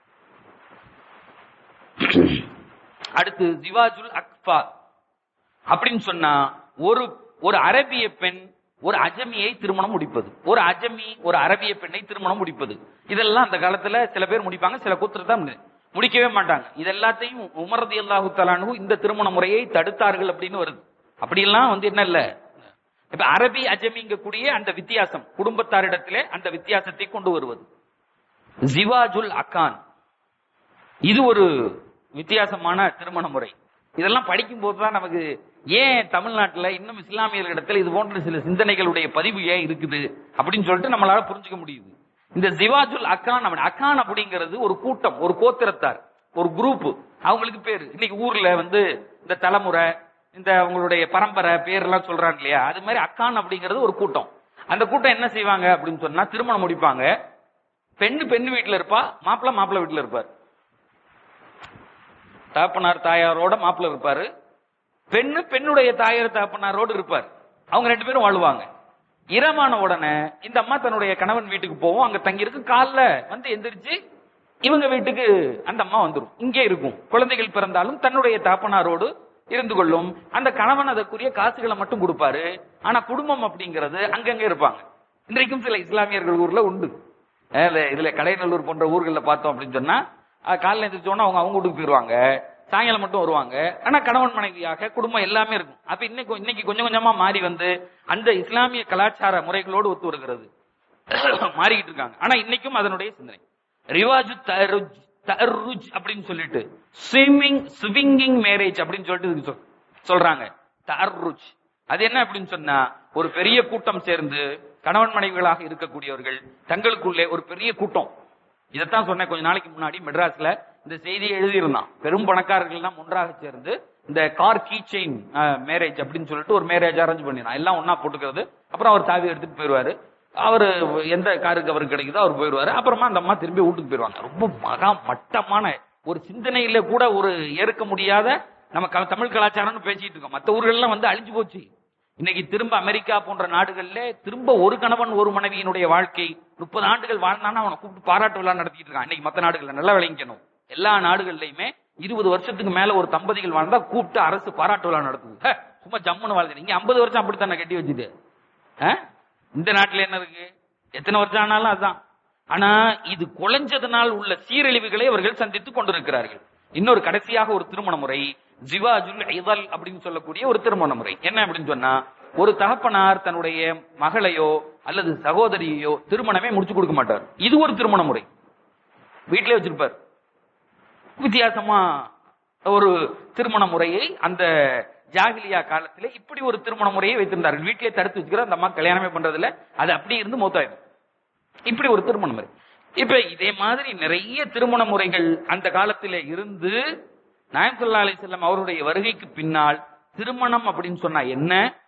அடுத்து ஜிவாஜுல் அக்பா அப்படின்னு சொன்னா ஒரு ஒரு அரபிய பெண் ஒரு அஜமியை திருமணம் முடிப்பது ஒரு அஜமி ஒரு அரபிய பெண்ணை திருமணம் முடிப்பது இதெல்லாம் அந்த காலத்துல சில பேர் முடிப்பாங்க சில கூத்துரு தான் முடிக்கவே மாட்டாங்க இது எல்லாத்தையும் உமரதி அல்லாஹு தலானு இந்த திருமண முறையை தடுத்தார்கள் அப்படின்னு வருது அப்படியெல்லாம் வந்து என்ன இல்ல இப்ப அரபி அஜமிங்கக்கூடிய அந்த வித்தியாசம் குடும்பத்தாரிடத்திலே அந்த வித்தியாசத்தை கொண்டு வருவது ஜிவாஜுல் அக்கான் இது ஒரு வித்தியாசமான திருமண முறை இதெல்லாம் படிக்கும் போதுதான் நமக்கு ஏன் தமிழ்நாட்டுல இன்னும் இஸ்லாமியர்களிடத்துல இது போன்ற சில சிந்தனைகளுடைய பதிவு ஏன் இருக்குது அப்படின்னு சொல்லிட்டு நம்மளால புரிஞ்சுக்க முடியுது இந்த ஜிவாஜுல் அக்கான் அப்படி- அக்கான் அப்படிங்கிறது ஒரு கூட்டம் ஒரு கோத்திரத்தார் ஒரு குரூப் அவங்களுக்கு பேரு இன்னைக்கு ஊர்ல வந்து இந்த தலைமுறை இந்த அவங்களுடைய பரம்பரை பேர் எல்லாம் சொல்றாங்க இல்லையா அது மாதிரி அக்கான் அப்படிங்கிறது ஒரு கூட்டம் அந்த கூட்டம் என்ன செய்வாங்க அப்படின்னு சொன்னா திருமணம் முடிப்பாங்க பெண்ணு பெண்ணு வீட்டுல இருப்பா மாப்பிள்ளை மாப்பிள்ளை வீட்டுல இருப்பார் தகப்பனார் தாயாரோட மாப்பிள்ளை இருப்பாரு பெண்ணு பெண்ணுடைய தாயார் தகப்பனாரோடு இருப்பார் அவங்க ரெண்டு பேரும் வாழுவாங்க இரமான உடனே இந்த அம்மா தன்னுடைய கணவன் வீட்டுக்கு போவோம் அங்க தங்கி இருக்கு காலைல வந்து எந்திரிச்சு இவங்க வீட்டுக்கு அந்த அம்மா வந்துரும் இங்கே இருக்கும் குழந்தைகள் பிறந்தாலும் தன்னுடைய தகப்பனாரோடு இருந்து கொள்ளும் அந்த கணவன் அதற்குரிய காசுகளை மட்டும் கொடுப்பாரு ஆனா குடும்பம் அப்படிங்கிறது அங்கங்க இருப்பாங்க இன்றைக்கும் சில இஸ்லாமியர்கள் ஊர்ல உண்டு அஹ் இதுல கடைநல்லூர் போன்ற ஊர்கள்ல பார்த்தோம் அப்படின்னு சொன்னா அஹ் காலைல எந்திரிச்சோன்னா அவங்க அவங்க வீட்டுக்கு போயிருவாங்க சாயங்காலம் மட்டும் வருவாங்க ஆனா கணவன் மனைவியாக குடும்பம் எல்லாமே இருக்கும் அப்ப இன்னைக்கு இன்னைக்கு கொஞ்சம் கொஞ்சமா மாறி வந்து அந்த இஸ்லாமிய கலாச்சார முறைகளோடு ஒத்து வருகிறது மாறிக்கிட்டு இருக்காங்க ஆனா இன்னைக்கும் அதனுடைய சிந்தனை ரிவாஜு தருஜ் தருஜ் அப்படின்னு சொல்லிட்டு ஸ்விம்மிங் ஸ்விங்கிங் மேரேஜ் அப்படின்னு சொல்லிட்டு இதுக்கு சொல்- சொல்றாங்க தருஜ் அது என்ன அப்படின்னு சொன்னா ஒரு பெரிய கூட்டம் சேர்ந்து கணவன் மனைவிகளாக இருக்கக்கூடியவர்கள் தங்களுக்குள்ளே ஒரு பெரிய கூட்டம் இதைத்தான் சொன்னேன் கொஞ்ச நாளைக்கு முன்னாடி மெட்ராஸ்ல இந்த செய்தியை எழுதியிருந்தான் பெரும் பணக்காரர்கள் எல்லாம் ஒன்றாக சேர்ந்து இந்த கார் கீ செயின் மேரேஜ் அப்படின்னு சொல்லிட்டு ஒரு மேரேஜ் அரேஞ்ச் பண்ணிடுறான் எல்லாம் ஒண்ணா போட்டுக்கிறது அப்புறம் அவர் சாவி எடுத்துட்டு போயிடுவாரு அவரு எந்த காருக்கு அவருக்கு கிடைக்குதோ அவர் போயிடுவாரு அப்புறமா அந்த அம்மா திரும்பி வீட்டுக்கு போயிடுவாங்க ரொம்ப மகா மட்டமான ஒரு சிந்தனையில கூட ஒரு ஏற்க முடியாத நம்ம க- தமிழ் கலாச்சாரம்னு பேசிட்டு இருக்கோம் மற்ற ஊர்கள்லாம் வந்து அழிஞ்சு போச்சு இன்னைக்கு திரும்ப அமெரிக்கா போன்ற நாடுகள்ல திரும்ப ஒரு கணவன் ஒரு மனைவியினுடைய வாழ்க்கை முப்பது ஆண்டுகள் வாழ்ந்தானா அவனை கூப்பிட்டு பாராட்டு விழா நடத்திட்டு இருக்கான் இன்னைக்கு மத்த நாடுகள்ல நல்லா விளங்கிக்கணும் எல்லா நாடுகள்லயுமே இருபது வருஷத்துக்கு மேல ஒரு தம்பதிகள் வாழ்ந்தா கூப்பிட்டு அரசு பாராட்டு விழா நடத்துது ஹே, சும்மா ஜம்முன்னு வாழ்க்கை நீங்க ஐம்பது வருஷம் அப்படித்தானே கட்டி வச்சுட்டு ஆ? இந்த நாட்டுல என்ன இருக்கு எத்தனை வருஷம் ஆனாலும் அதான் ஆனா இது குலைஞ்சதுனால் உள்ள சீரழிவுகளை அவர்கள் சந்தித்துக் கொண்டிருக்கிறார்கள் இன்னொரு கடைசியாக ஒரு திருமண முறை ஜிவாஜுல் ஐதல் அப்படின்னு சொல்லக்கூடிய ஒரு திருமண முறை என்ன அப்படின்னு சொன்னா ஒரு தகப்பனார் தன்னுடைய மகளையோ அல்லது சகோதரியையோ திருமணமே முடிச்சு கொடுக்க மாட்டார் இது ஒரு திருமண முறை வீட்டிலே வச்சிருப்பார் வித்தியாசமா ஒரு திருமண முறையை அந்த ஜாகிலியா காலத்திலே இப்படி ஒரு திருமண முறையை வைத்திருந்தார்கள் வீட்டிலே தடுத்து வச்சுக்கிற அந்த அம்மா கல்யாணமே பண்றது இல்ல அது அப்படி இருந்து மௌத்தாயிடும் இப்படி ஒரு திருமண முறை இப்ப இதே மாதிரி நிறைய திருமண முறைகள் அந்த காலத்திலே இருந்து நாயம் சல்லா அலிசல்லாம் அவருடைய வருகைக்கு பின்னால் திருமணம் அப்படின்னு சொன்னா என்ன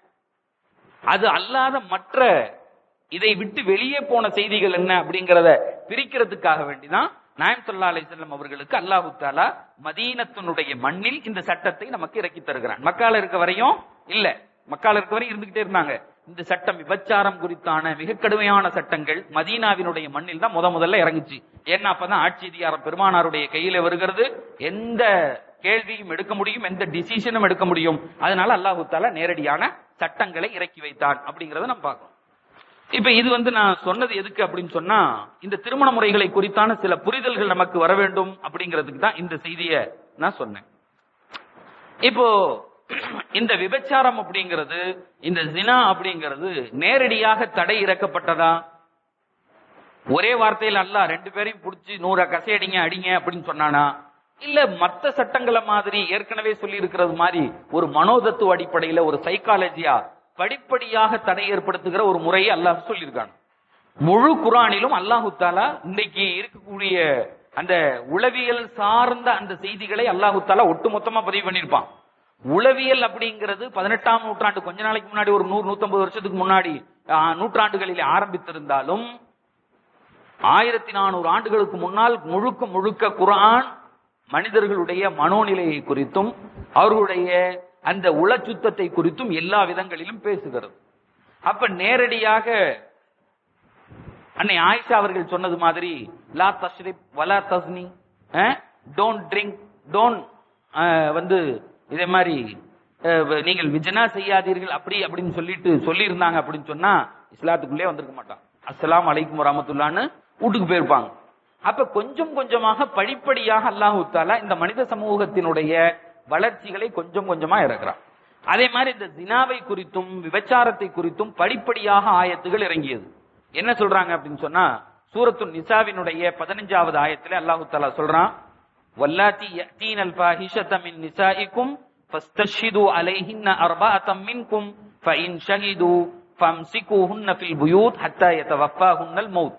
அது அல்லாத மற்ற இதை விட்டு வெளியே போன செய்திகள் என்ன அப்படிங்கறத பிரிக்கிறதுக்காக வேண்டிதான் நாயம் சல்லா அலிசல்லம் அவர்களுக்கு அல்லாஹு தாலா மதீனத்தினுடைய மண்ணில் இந்த சட்டத்தை நமக்கு இறக்கி தருகிறான் மக்கால இருக்க வரையும் இல்ல மக்கால இருக்க வரையும் இருந்துகிட்டே இருந்தாங்க இந்த சட்டம் விபச்சாரம் குறித்தான மிக கடுமையான சட்டங்கள் மதீனாவினுடைய மண்ணில் தான் முத முதல்ல இறங்குச்சு ஏன்னா அப்பதான் ஆட்சி அதிகாரம் பெருமானாருடைய கையில வருகிறது எந்த கேள்வியும் எடுக்க முடியும் எந்த டிசிஷனும் எடுக்க முடியும் அதனால அல்லாஹு தாலா நேரடியான சட்டங்களை இறக்கி வைத்தான் அப்படிங்கறத நம்ம பார்க்கணும் இப்ப இது வந்து நான் சொன்னது எதுக்கு அப்படின்னு சொன்னா இந்த திருமண முறைகளை குறித்தான சில புரிதல்கள் நமக்கு வர வேண்டும் அப்படிங்கிறதுக்கு தான் இந்த செய்தியை நான் சொன்னேன் இப்போ இந்த விபச்சாரம் அப்படிங்கிறது இந்த ஜினா அப்படிங்கிறது நேரடியாக தடை இறக்கப்பட்டதா ஒரே வார்த்தையில் அல்ல ரெண்டு பேரையும் புடிச்சு நூற கசையடிங்க அடிங்க அப்படின்னு சொன்னானா இல்ல மத்த சட்டங்களை மாதிரி ஏற்கனவே சொல்லி இருக்கிறது மாதிரி ஒரு மனோதத்துவ அடிப்படையில ஒரு சைக்காலஜியா படிப்படியாக தடை ஏற்படுத்துகிற ஒரு முறையை அல்லாஹ் சொல்லியிருக்காங்க முழு குரானிலும் அல்லாஹு தாலா இன்னைக்கு இருக்கக்கூடிய அந்த உளவியல் சார்ந்த அந்த செய்திகளை அல்லாஹு தாலா ஒட்டுமொத்தமா பதிவு பண்ணியிருப்பான் உளவியல் அப்படிங்கிறது பதினெட்டாம் நூற்றாண்டு கொஞ்ச நாளைக்கு முன்னாடி ஒரு நூறு நூத்தம்பது வருஷத்துக்கு முன்னாடி ஆ, நூற்றாண்டுகளிலே ஆரம்பித்திருந்தாலும் ஆயிரத்தி நானூறு ஆண்டுகளுக்கு முன்னால் முழுக்க முழுக்க குர்ஆன் மனிதர்களுடைய மனோநிலையை குறித்தும் அவர்களுடைய அந்த உளச்சுத்தத்தை குறித்தும் எல்லா விதங்களிலும் பேசுகிறது அப்ப நேரடியாக அன்னை ஆயிஷா அவர்கள் சொன்னது மாதிரி லா தஷ்ரிப் வலா தஸ்னி டோன்ட் ட்ரிங்க் டோன்ட் வந்து இதே மாதிரி அஹ், நீங்கள் விஜனா செய்யாதீர்கள் அப்படி அப்படின்னு சொல்லிட்டு சொல்லி இருந்தாங்க அப்படின்னு சொன்னா இஸ்லாத்துக்குள்ளே வந்திருக்க மாட்டான் அஸ்ஸலாமு அலைக்கும் வரமத்துல்லான்னு வீட்டுக்கு போயிருப்பாங்க அப்ப கொஞ்சம் கொஞ்சமாக படிப்படியாக அல்லாஹு தாலா இந்த மனித சமூகத்தினுடைய வளர்ச்சிகளை கொஞ்சம் கொஞ்சமா இறக்குறான் அதே மாதிரி இந்த ஜினாவை குறித்தும் விபச்சாரத்தை குறித்தும் படிப்படியாக ஆயத்துகள் இறங்கியது என்ன சொல்றாங்க அப்படின்னு சொன்னா சூரத்து நிசாவினுடைய பதினஞ்சாவது ஆயத்துல அல்லாஹு தாலா சொல்றான் வல்லாத்தி யஅதீன الفاحشة من نسائكم فاستشهدوا عليهن أربعة منكم فإن شهدوا فامسكوهن في البيوت حتى يتوفاهن الموت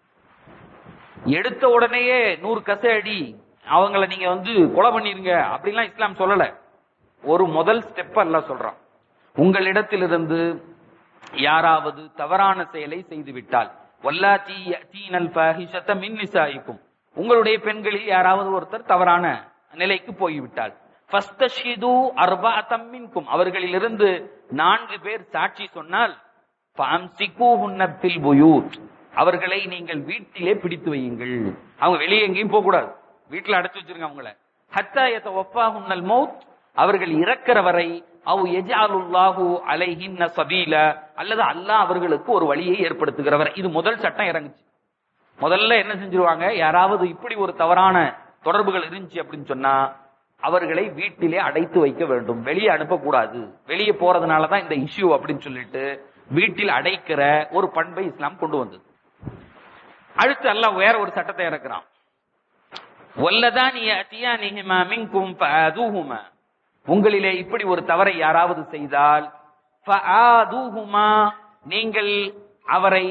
எடுத்த உடனேயே நூறு கசை அடி அவங்கள நீங்க வந்து கொலை பண்ணிருங்க அப்படிலாம் இஸ்லாம் சொல்லல ஒரு முதல் ஸ்டெப் அல்லாஹ் சொல்றான் உங்களிடத்திலிருந்து யாராவது தவறான செயலை செய்து விட்டால் வல்லாத்தி யஅதீனல் ஃபாஹிஷத மின் நிசாயிக்கும் உங்களுடைய பெண்களில் யாராவது ஒருத்தர் தவறான நிலைக்கு போய்விட்டால் ஃபஸ்தஷிது அர்பஅத்தம் மின்கும் அவர்களிலிருந்து நான்கு பேர் சாட்சி சொன்னால் ஃபஅம்சிகூஹுன்ன ஃபில் புயூத் அவர்களை நீங்கள் வீட்டிலே பிடித்து வையுங்கள் அவங்க வெளியே எங்கேயும் போக கூடாது வீட்டுல அடைச்சு வச்சிருங்க அவங்கள ஹத்தா யதவஃபாஹுன்னல் மௌத் அவர்கள் இறக்கிற வரை அவ் எஜாலுல்லாஹு அலைஹின்ன சபீல அல்லது அல்லாஹ் அவர்களுக்கு ஒரு வழியை ஏற்படுத்துகிறவர் இது முதல் சட்டம் இறங்குச்சு முதல்ல என்ன செஞ்சிருவாங்க யாராவது இப்படி ஒரு தவறான தொடர்புகள் இருந்துச்சு அப்படின்னு சொன்னா அவர்களை வீட்டிலே அடைத்து வைக்க வேண்டும் வெளியே அனுப்பக்கூடாது வெளியே போறதுனால தான் இந்த இஷ்யூ அப்படின்னு சொல்லிட்டு வீட்டில் அடைக்கிற ஒரு பண்பை இஸ்லாம் கொண்டு வந்தது அடுத்து அல்லாஹ் வேற ஒரு சட்டத்தை இறக்குறான் வல்லதான் யஅதியானிஹிமா மின்கும் ஃபஆதுஹுமா உங்களிலே இப்படி ஒரு தவறை யாராவது செய்தால் ஃபஆதுஹுமா நீங்கள் அவரை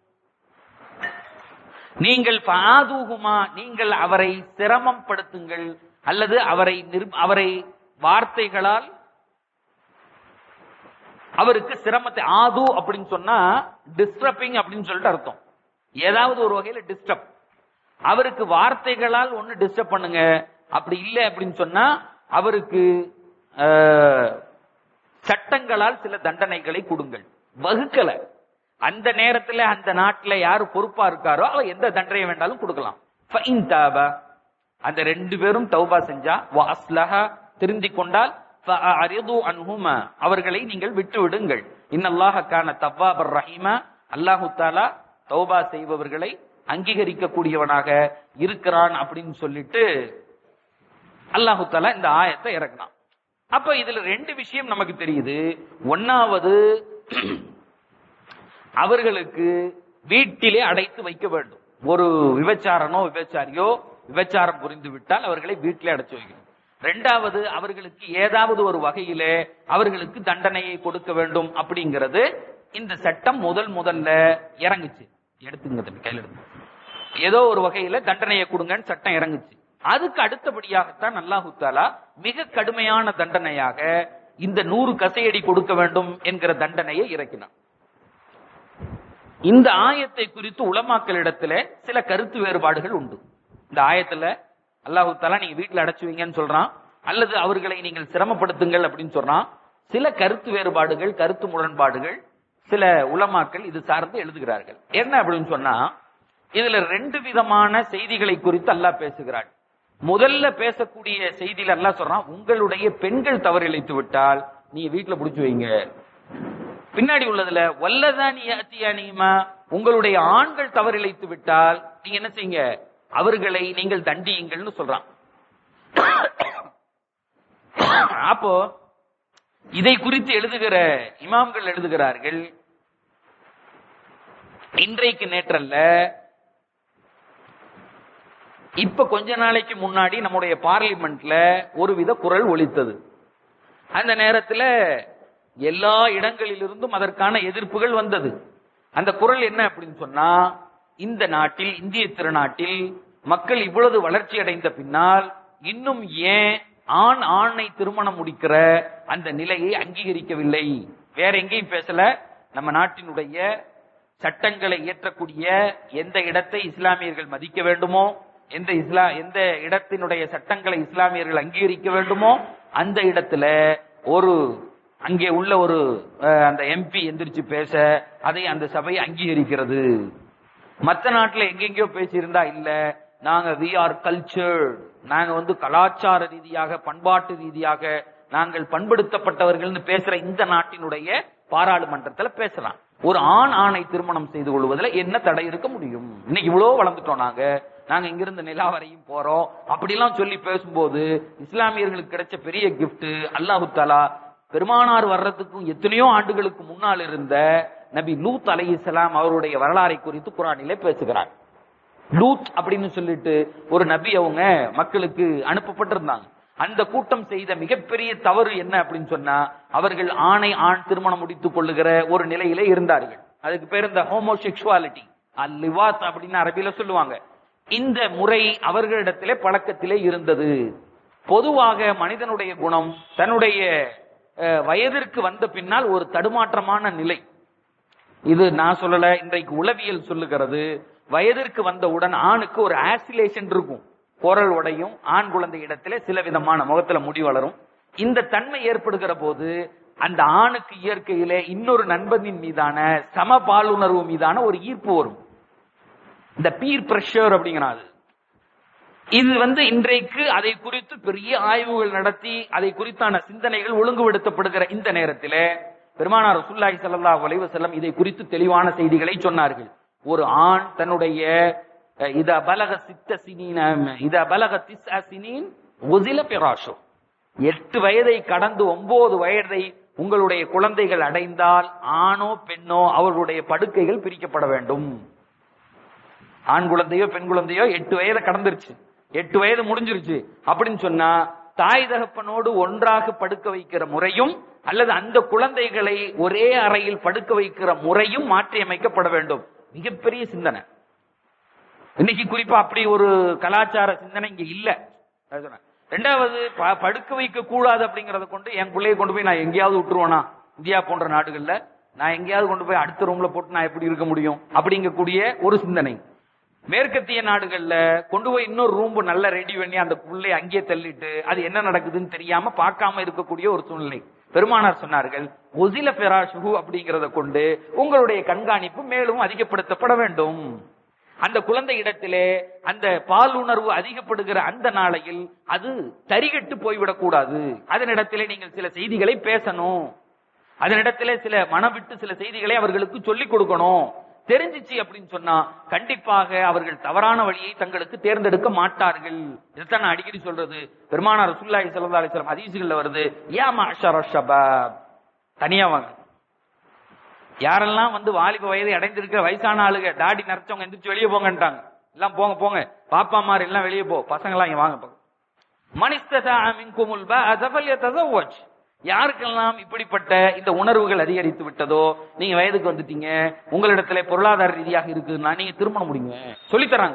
நீங்கள் ஃபஆதுஹுமா நீங்கள் அவரை சிரமப்படுத்துங்கள் அல்லது அவரை நிர்- அவரை வார்த்தைகளால் அவருக்கு சிரமத்தை ஆது அப்படின்னு சொன்னா டிஸ்டர்பிங் அப்படின்னு சொல்லிட்டு அர்த்தம் ஏதாவது ஒரு வகையில டிஸ்டர்ப் அவருக்கு வார்த்தைகளால் ஒண்ணு டிஸ்டர்ப் பண்ணுங்க அப்படி இல்லை அப்படின்னு சொன்னா அவருக்கு அஹ், சட்டங்களால் சில தண்டனைகளை கொடுங்கள் வகுக்கல அந்த நேரத்துல அந்த நாட்டுல யாரு பொறுப்பா இருக்காரோ அவர் எந்த தண்டனை வேண்டாலும் கொடுக்கலாம் ஃபைன் தாபா அந்த ரெண்டு பேரும் தௌபா செஞ்சா வ அஸ்லஹா திருந்திக் கொண்டால் ஃபஅரிது அன்ஹுமா அவர்களை நீங்கள் விட்டு விடுங்கள் இன்னல்லாஹ கான தவ்வாபர் ரஹீமா அல்லாஹு தாலா தௌபா செய்பவர்களை அங்கீகரிக்க கூடியவனாக இருக்கிறான் அப்படின்னு சொல்லிட்டு அல்லாஹு தாலா இந்த ஆயத்தை இறக்குனான் அப்ப இதுல ரெண்டு விஷயம் நமக்கு தெரியுது ஒன்னாவது அவர்களுக்கு வீட்டிலே அடைத்து வைக்க வேண்டும் ஒரு விபச்சாரனோ விபச்சாரியோ விபச்சாரம் புரிந்து விட்டால் அவர்களை வீட்டிலே அடைச்சு வைக்கணும் ரெண்டாவது அவர்களுக்கு ஏதாவது ஒரு வகையிலே அவர்களுக்கு தண்டனையை கொடுக்க வேண்டும் அப்படிங்கிறது இந்த சட்டம் முதல் முதல்ல இறங்குச்சு எடுத்துங்க தம்பி கையில எடுங்க ஏதோ ஒரு வகையில தண்டனையை கொடுங்கன்னு சட்டம் இறங்குச்சு அதுக்கு அடுத்தபடியாகத்தான் அல்லாஹு தாலா மிக கடுமையான தண்டனையாக இந்த நூறு கசையடி கொடுக்க வேண்டும் என்கிற தண்டனையை இறக்கினான் இந்த ஆயத்தை குறித்து உலமாக்களிடத்துல சில கருத்து வேறுபாடுகள் உண்டு இந்த ஆயத்துல அல்லாஹு தாலா நீங்க வீட்டுல அடைச்சுவீங்கன்னு சொல்றான் அல்லது அவர்களை நீங்கள் சிரமப்படுத்துங்கள் அப்படின்னு சொல்றான் சில கருத்து வேறுபாடுகள் கருத்து முரண்பாடுகள் சில உலமாக்கள் இது சார்ந்து எழுதுகிறார்கள் என்ன அப்படின்னு சொன்னா இதுல ரெண்டு விதமான செய்திகளை குறித்து அல்லாஹ் பேசுகிறான் முதல்ல பேசக்கூடிய செய்தியில அல்லாஹ் சொல்றான் உங்களுடைய பெண்கள் தவறிழைத்து விட்டால் நீ வீட்டுல புடிச்சு வைங்க பின்னாடி உள்ளதுல வல்லதானி அத்தியானியுமா உங்களுடைய ஆண்கள் தவறிழைத்து விட்டால் நீங்க என்ன செய்யுங்க அவர்களை நீங்கள் தண்டியுங்கள்னு சொல்றான் அப்போ இதை குறித்து எழுதுகிற இமாம்கள் எழுதுகிறார்கள் இன்றைக்கு நேற்றல்ல இப்ப கொஞ்ச நாளைக்கு முன்னாடி நம்முடைய பார்லிமெண்ட்ல ஒருவித குரல் ஒலித்தது அந்த நேரத்துல எல்லா இடங்களிலிருந்தும் அதற்கான எதிர்ப்புகள் வந்தது அந்த குரல் என்ன அப்படின்னு சொன்னா இந்த நாட்டில் இந்திய திருநாட்டில் மக்கள் இவ்வளவு வளர்ச்சி அடைந்த பின்னால் இன்னும் ஏன் ஆண் ஆணை திருமணம் முடிக்கிற அந்த நிலையை அங்கீகரிக்கவில்லை வேற எங்கேயும் பேசல நம்ம நாட்டினுடைய சட்டங்களை இயற்றக்கூடிய எந்த இடத்தை இஸ்லாமியர்கள் மதிக்க வேண்டுமோ எந்த இஸ்லா எந்த இடத்தினுடைய சட்டங்களை இஸ்லாமியர்கள் அங்கீகரிக்க வேண்டுமோ அந்த இடத்துல ஒரு அங்கே உள்ள ஒரு அஹ், அந்த எம்பி எந்திரிச்சு பேச அதை அந்த சபை அங்கீகரிக்கிறது மற்ற நாட்டுல எங்கெங்கயோ பேசியிருந்தா இல்ல நாங்க வி ஆர் கல்ச்சர் நாங்க வந்து கலாச்சார ரீதியாக பண்பாட்டு ரீதியாக நாங்கள் பண்படுத்தப்பட்டவர்கள்னு பேசுற இந்த நாட்டினுடைய பாராளுமன்றத்துல பேசலாம் ஒரு ஆண் ஆணை திருமணம் செய்து கொள்வதில் என்ன தடை இருக்க முடியும் இன்னைக்கு இவ்வளவு வளர்ந்துட்டோம் நாங்க நாங்க இங்கிருந்து நிலா வரையும் போறோம் அப்படிலாம் சொல்லி பேசும்போது இஸ்லாமியர்களுக்கு கிடைச்ச பெரிய gift அல்லாஹு தாலா பெருமானார் வர்றதுக்கும் எத்தனையோ ஆண்டுகளுக்கு முன்னால் இருந்த நபி லூத் அலைஹிஸ்ஸலாம் அவருடைய வரலாறை குறித்து குரானிலே பேசுகிறார் லூத் அப்படின்னு சொல்லிட்டு ஒரு நபி அவங்க மக்களுக்கு அனுப்பப்பட்டிருந்தாங்க அந்த கூட்டம் செய்த மிகப்பெரிய தவறு என்ன அப்படின்னு சொன்னா அவர்கள் ஆணை ஆண் திருமணம் முடித்துக் கொள்ளுகிற ஒரு நிலையிலே இருந்தார்கள் அதுக்கு பேர் இந்த ஹோமோசெக்சுவாலிட்டி லிவாத் அப்படின்னு அரபியில சொல்லுவாங்க இந்த முறை அவர்களிடத்திலே பழக்கத்திலே இருந்தது பொதுவாக மனிதனுடைய குணம் தன்னுடைய அஹ், வயதிற்கு வந்த பின்னால் ஒரு தடுமாற்றமான நிலை இது நான் சொல்லல இன்றைக்கு உளவியல் சொல்லுகிறது வயதிற்கு வந்தவுடன் ஆணுக்கு ஒரு ஆசிலேஷன் இருக்கும் குரல் உடையும் ஆண் குழந்தை இடத்துல சில விதமான முகத்துல முடி வளரும் இந்த தன்மை ஏற்படுகிற போது அந்த ஆணுக்கு இயற்கையிலே இன்னொரு நண்பனின் மீதான சம பாலுணர்வு மீதான ஒரு ஈர்ப்பு வரும் இந்த பீர் பிரஷர் அப்படிங்கிறாது இது வந்து இன்றைக்கு அதை குறித்து பெரிய ஆய்வுகள் நடத்தி அதை குறித்தான சிந்தனைகள் ஒழுங்குபடுத்தப்படுகிற இந்த நேரத்திலே பெருமானார் ரசூலுல்லாஹி ஸல்லல்லாஹு அலைஹி வஸல்லம் இதை குறித்து தெளிவான செய்திகளை சொன்னார்கள் ஒரு ஆண் தன்னுடைய அஹ், இத பலக சித்த சினீன இத பலக திஸ் சினீன் ஒசில பிராஷோ எட்டு வயதை கடந்து ஒன்பது வயதை உங்களுடைய குழந்தைகள் அடைந்தால் ஆணோ பெண்ணோ அவர்களுடைய படுக்கைகள் பிரிக்கப்பட வேண்டும் ஆண் குழந்தையோ பெண் குழந்தையோ எட்டு வயதை கடந்துருச்சு எட்டு வயது முடிஞ்சிருச்சு அப்படின்னு சொன்னா தாய் தகப்பனோடு ஒன்றாக படுக்க வைக்கிற முறையும் அல்லது அந்த குழந்தைகளை ஒரே அறையில் படுக்க வைக்கிற முறையும் மாற்றி அமைக்கப்பட வேண்டும் மிகப்பெரிய சிந்தனை இன்னைக்கு குறிப்பா அப்படி ஒரு கலாச்சார சிந்தனை இங்க இல்ல அது சொன்னேன். ரெண்டாவது ப- படுக்க வைக்க கூடாது அப்படிங்கறத கொண்டு என் பிள்ளைய கொண்டு போய் நான் எங்கேயாவது விட்டுருவானா இந்தியா போன்ற நாடுகள்ல நான் எங்கேயாவது கொண்டு போய் அடுத்த ரூம்ல போட்டு நான் எப்படி இருக்க முடியும் அப்படிங்கக்கூடிய ஒரு சிந்தனை மேற்கத்திய நாடுகள்ல கொண்டு போய் இன்னொரு ரூம் நல்லா ரெடி பண்ணி அந்த புள்ளை அங்கேயே தள்ளிட்டு அது என்ன நடக்குதுன்னு தெரியாம பார்க்காம இருக்கக்கூடிய ஒரு சூழ்நிலை பெருமானார் சொன்னார்கள் ஒசில பெராஷுகு அப்படிங்கறத கொண்டு உங்களுடைய கண்காணிப்பு மேலும் அதிகப்படுத்தப்பட வேண்டும் அந்த குழந்தை இடத்திலே அந்த பால் உணர்வு அதிகப்படுகிற அந்த நாளையில் அது தரிகட்டு போய்விடக் கூடாது அதனிடத்திலே நீங்கள் சில செய்திகளை பேசணும் அதனிடத்திலே சில மனம் விட்டு சில செய்திகளை அவர்களுக்கு சொல்லிக் கொடுக்கணும் தெரிஞ்சிச்சு அப்படின்னு சொன்னா கண்டிப்பாக அவர்கள் தவறான வழியை தங்களுக்கு தேர்ந்தெடுக்க மாட்டார்கள் இதுதான் நான் அடிக்கடி சொல்றது பெருமானார் ரசூலுல்லாஹி ஸல்லல்லாஹு அலைஹி வஸல்லம் ஹதீஸ்கள்ல வருது யா மஅஷர ஷபாப் தனியா வாங்க யாரெல்லாம் வந்து வாலிப வயதை அடைந்திருக்கிற வயசான ஆளுங்க தாடி நரைச்சவங்க எந்திரிச்சு வெளியே போங்கன்ட்டாங்க எல்லாம் போங்க போங்க பாப்பா மாதிரி எல்லாம் வெளியே போ பசங்க எல்லாம் இங்க வாங்க போ. மனிஸ்ததா மின்குமுல் பஅஸ ஃபல்யதஸவ்வஜ். யாருக்கெல்லாம் இப்படிப்பட்ட இந்த உணர்வுகள் அதிகரித்து விட்டதோ நீங்க வயதுக்கு வந்துட்டீங்க உங்களிடத்துல பொருளாதார ரீதியாக இருக்குதுன்னா நீங்க திருமணம் முடிங்க சொல்லித் தராங்க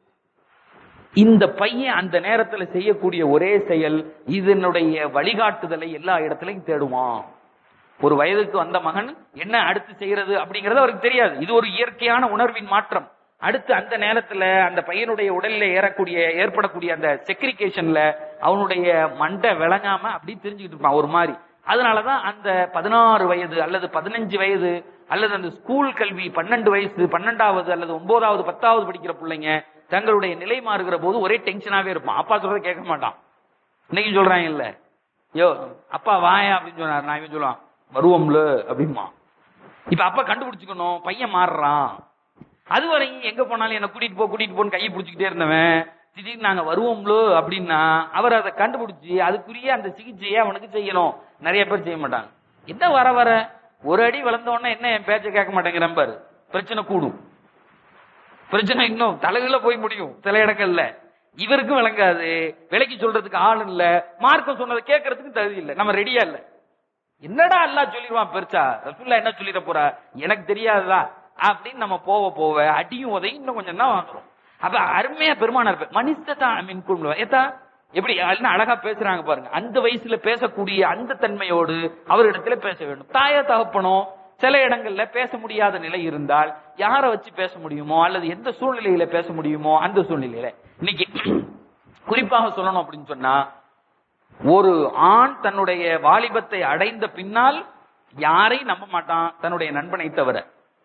இந்த பையன் அந்த நேரத்துல செய்யக்கூடிய ஒரே செயல் இதனுடைய வழிகாட்டுதலை எல்லா இடத்துலயும் தேடுவான் ஒரு வயதுக்கு வந்த மகன் என்ன அடுத்து செய்யறது அப்படிங்கறது அவருக்கு தெரியாது இது ஒரு இயற்கையான உணர்வின் மாற்றம் அடுத்து அந்த நேரத்துல அந்த பையனுடைய உடல்ல ஏறக்கூடிய ஏற்படக்கூடிய அந்த செக்ரிகேஷன்ல அவனுடைய மண்டை விளங்காம அப்படி தெரிஞ்சுக்கிட்டு இருப்பான் ஒரு மாதிரி அதனாலதான் அந்த பதினாறு வயது அல்லது பதினஞ்சு வயது அல்லது அந்த ஸ்கூல் கல்வி பன்னெண்டு வயசு பன்னெண்டாவது அல்லது ஒன்பதாவது பத்தாவது படிக்கிற பிள்ளைங்க தங்களுடைய நிலை மாறுகிற போது ஒரே டென்ஷனாவே இருப்பான் அப்பா சொல்றதை கேட்க மாட்டான் இன்னைக்கு சொல்றாங்க இல்ல யோ அப்பா வாயா அப்படின்னு சொன்னார் நான் இவன் சொல்லுவான் வருவோம்ல அப்படிமா இப்ப அப்பா கண்டுபிடிச்சுக்கணும் பையன் மாறுறான் அது வரையும் எங்க போனாலும் என்ன கூட்டிட்டு போ கூட்டிட்டு போன்னு கையை பிடிச்சிக்கிட்டே இருந்தவன் திடீர்னு நாங்க வருவோம்லோ அப்படின்னா அவர் அதை கண்டுபிடிச்சு அதுக்குரிய அந்த சிகிச்சையை அவனுக்கு செய்யணும் நிறைய பேர் செய்ய மாட்டாங்க என்ன வர வர ஒரு அடி வளர்ந்த உடனே என்ன என் பேச்சை கேட்க மாட்டேங்கிறேன் பாரு பிரச்சனை கூடும் பிரச்சனை இன்னும் தலைகீழ போய் முடியும் சில இடங்கள்ல இவருக்கும் விளங்காது விலைக்கு சொல்றதுக்கு ஆள் இல்ல மார்க்கம் சொன்னதை கேட்கறதுக்கு தகுதி இல்ல நம்ம ரெடியா இல்ல என்னடா அல்லாஹ் சொல்லிடுவான் பெருசா ரசூல்லா என்ன சொல்லிட போறா எனக்கு தெரியாததா அப்படின்னு நம்ம போக போக அடியும் உதையும் இன்னும் கொஞ்சம் தான் வாங்குறோம் அப்ப அருமையா பெருமானார் மனிதத்தா மீன் குழுவ ஏத்தா எப்படி என்ன அழகா பேசுறாங்க பாருங்க அந்த வயசுல பேசக்கூடிய அந்த தன்மையோடு அவரிடத்துல பேச வேண்டும் தாய தகப்பனோ சில இடங்கள்ல பேச முடியாத நிலை இருந்தால் யாரை வச்சு பேச முடியுமோ அல்லது எந்த சூழ்நிலையில பேச முடியுமோ அந்த சூழ்நிலையில இன்னைக்கு குறிப்பாக சொல்லணும் அப்படின்னு சொன்னா ஒரு ஆண் தன்னுடைய வாலிபத்தை அடைந்த பின்னால் யாரையும் நம்ப மாட்டான் தன்னுடைய நண்பனை தவிர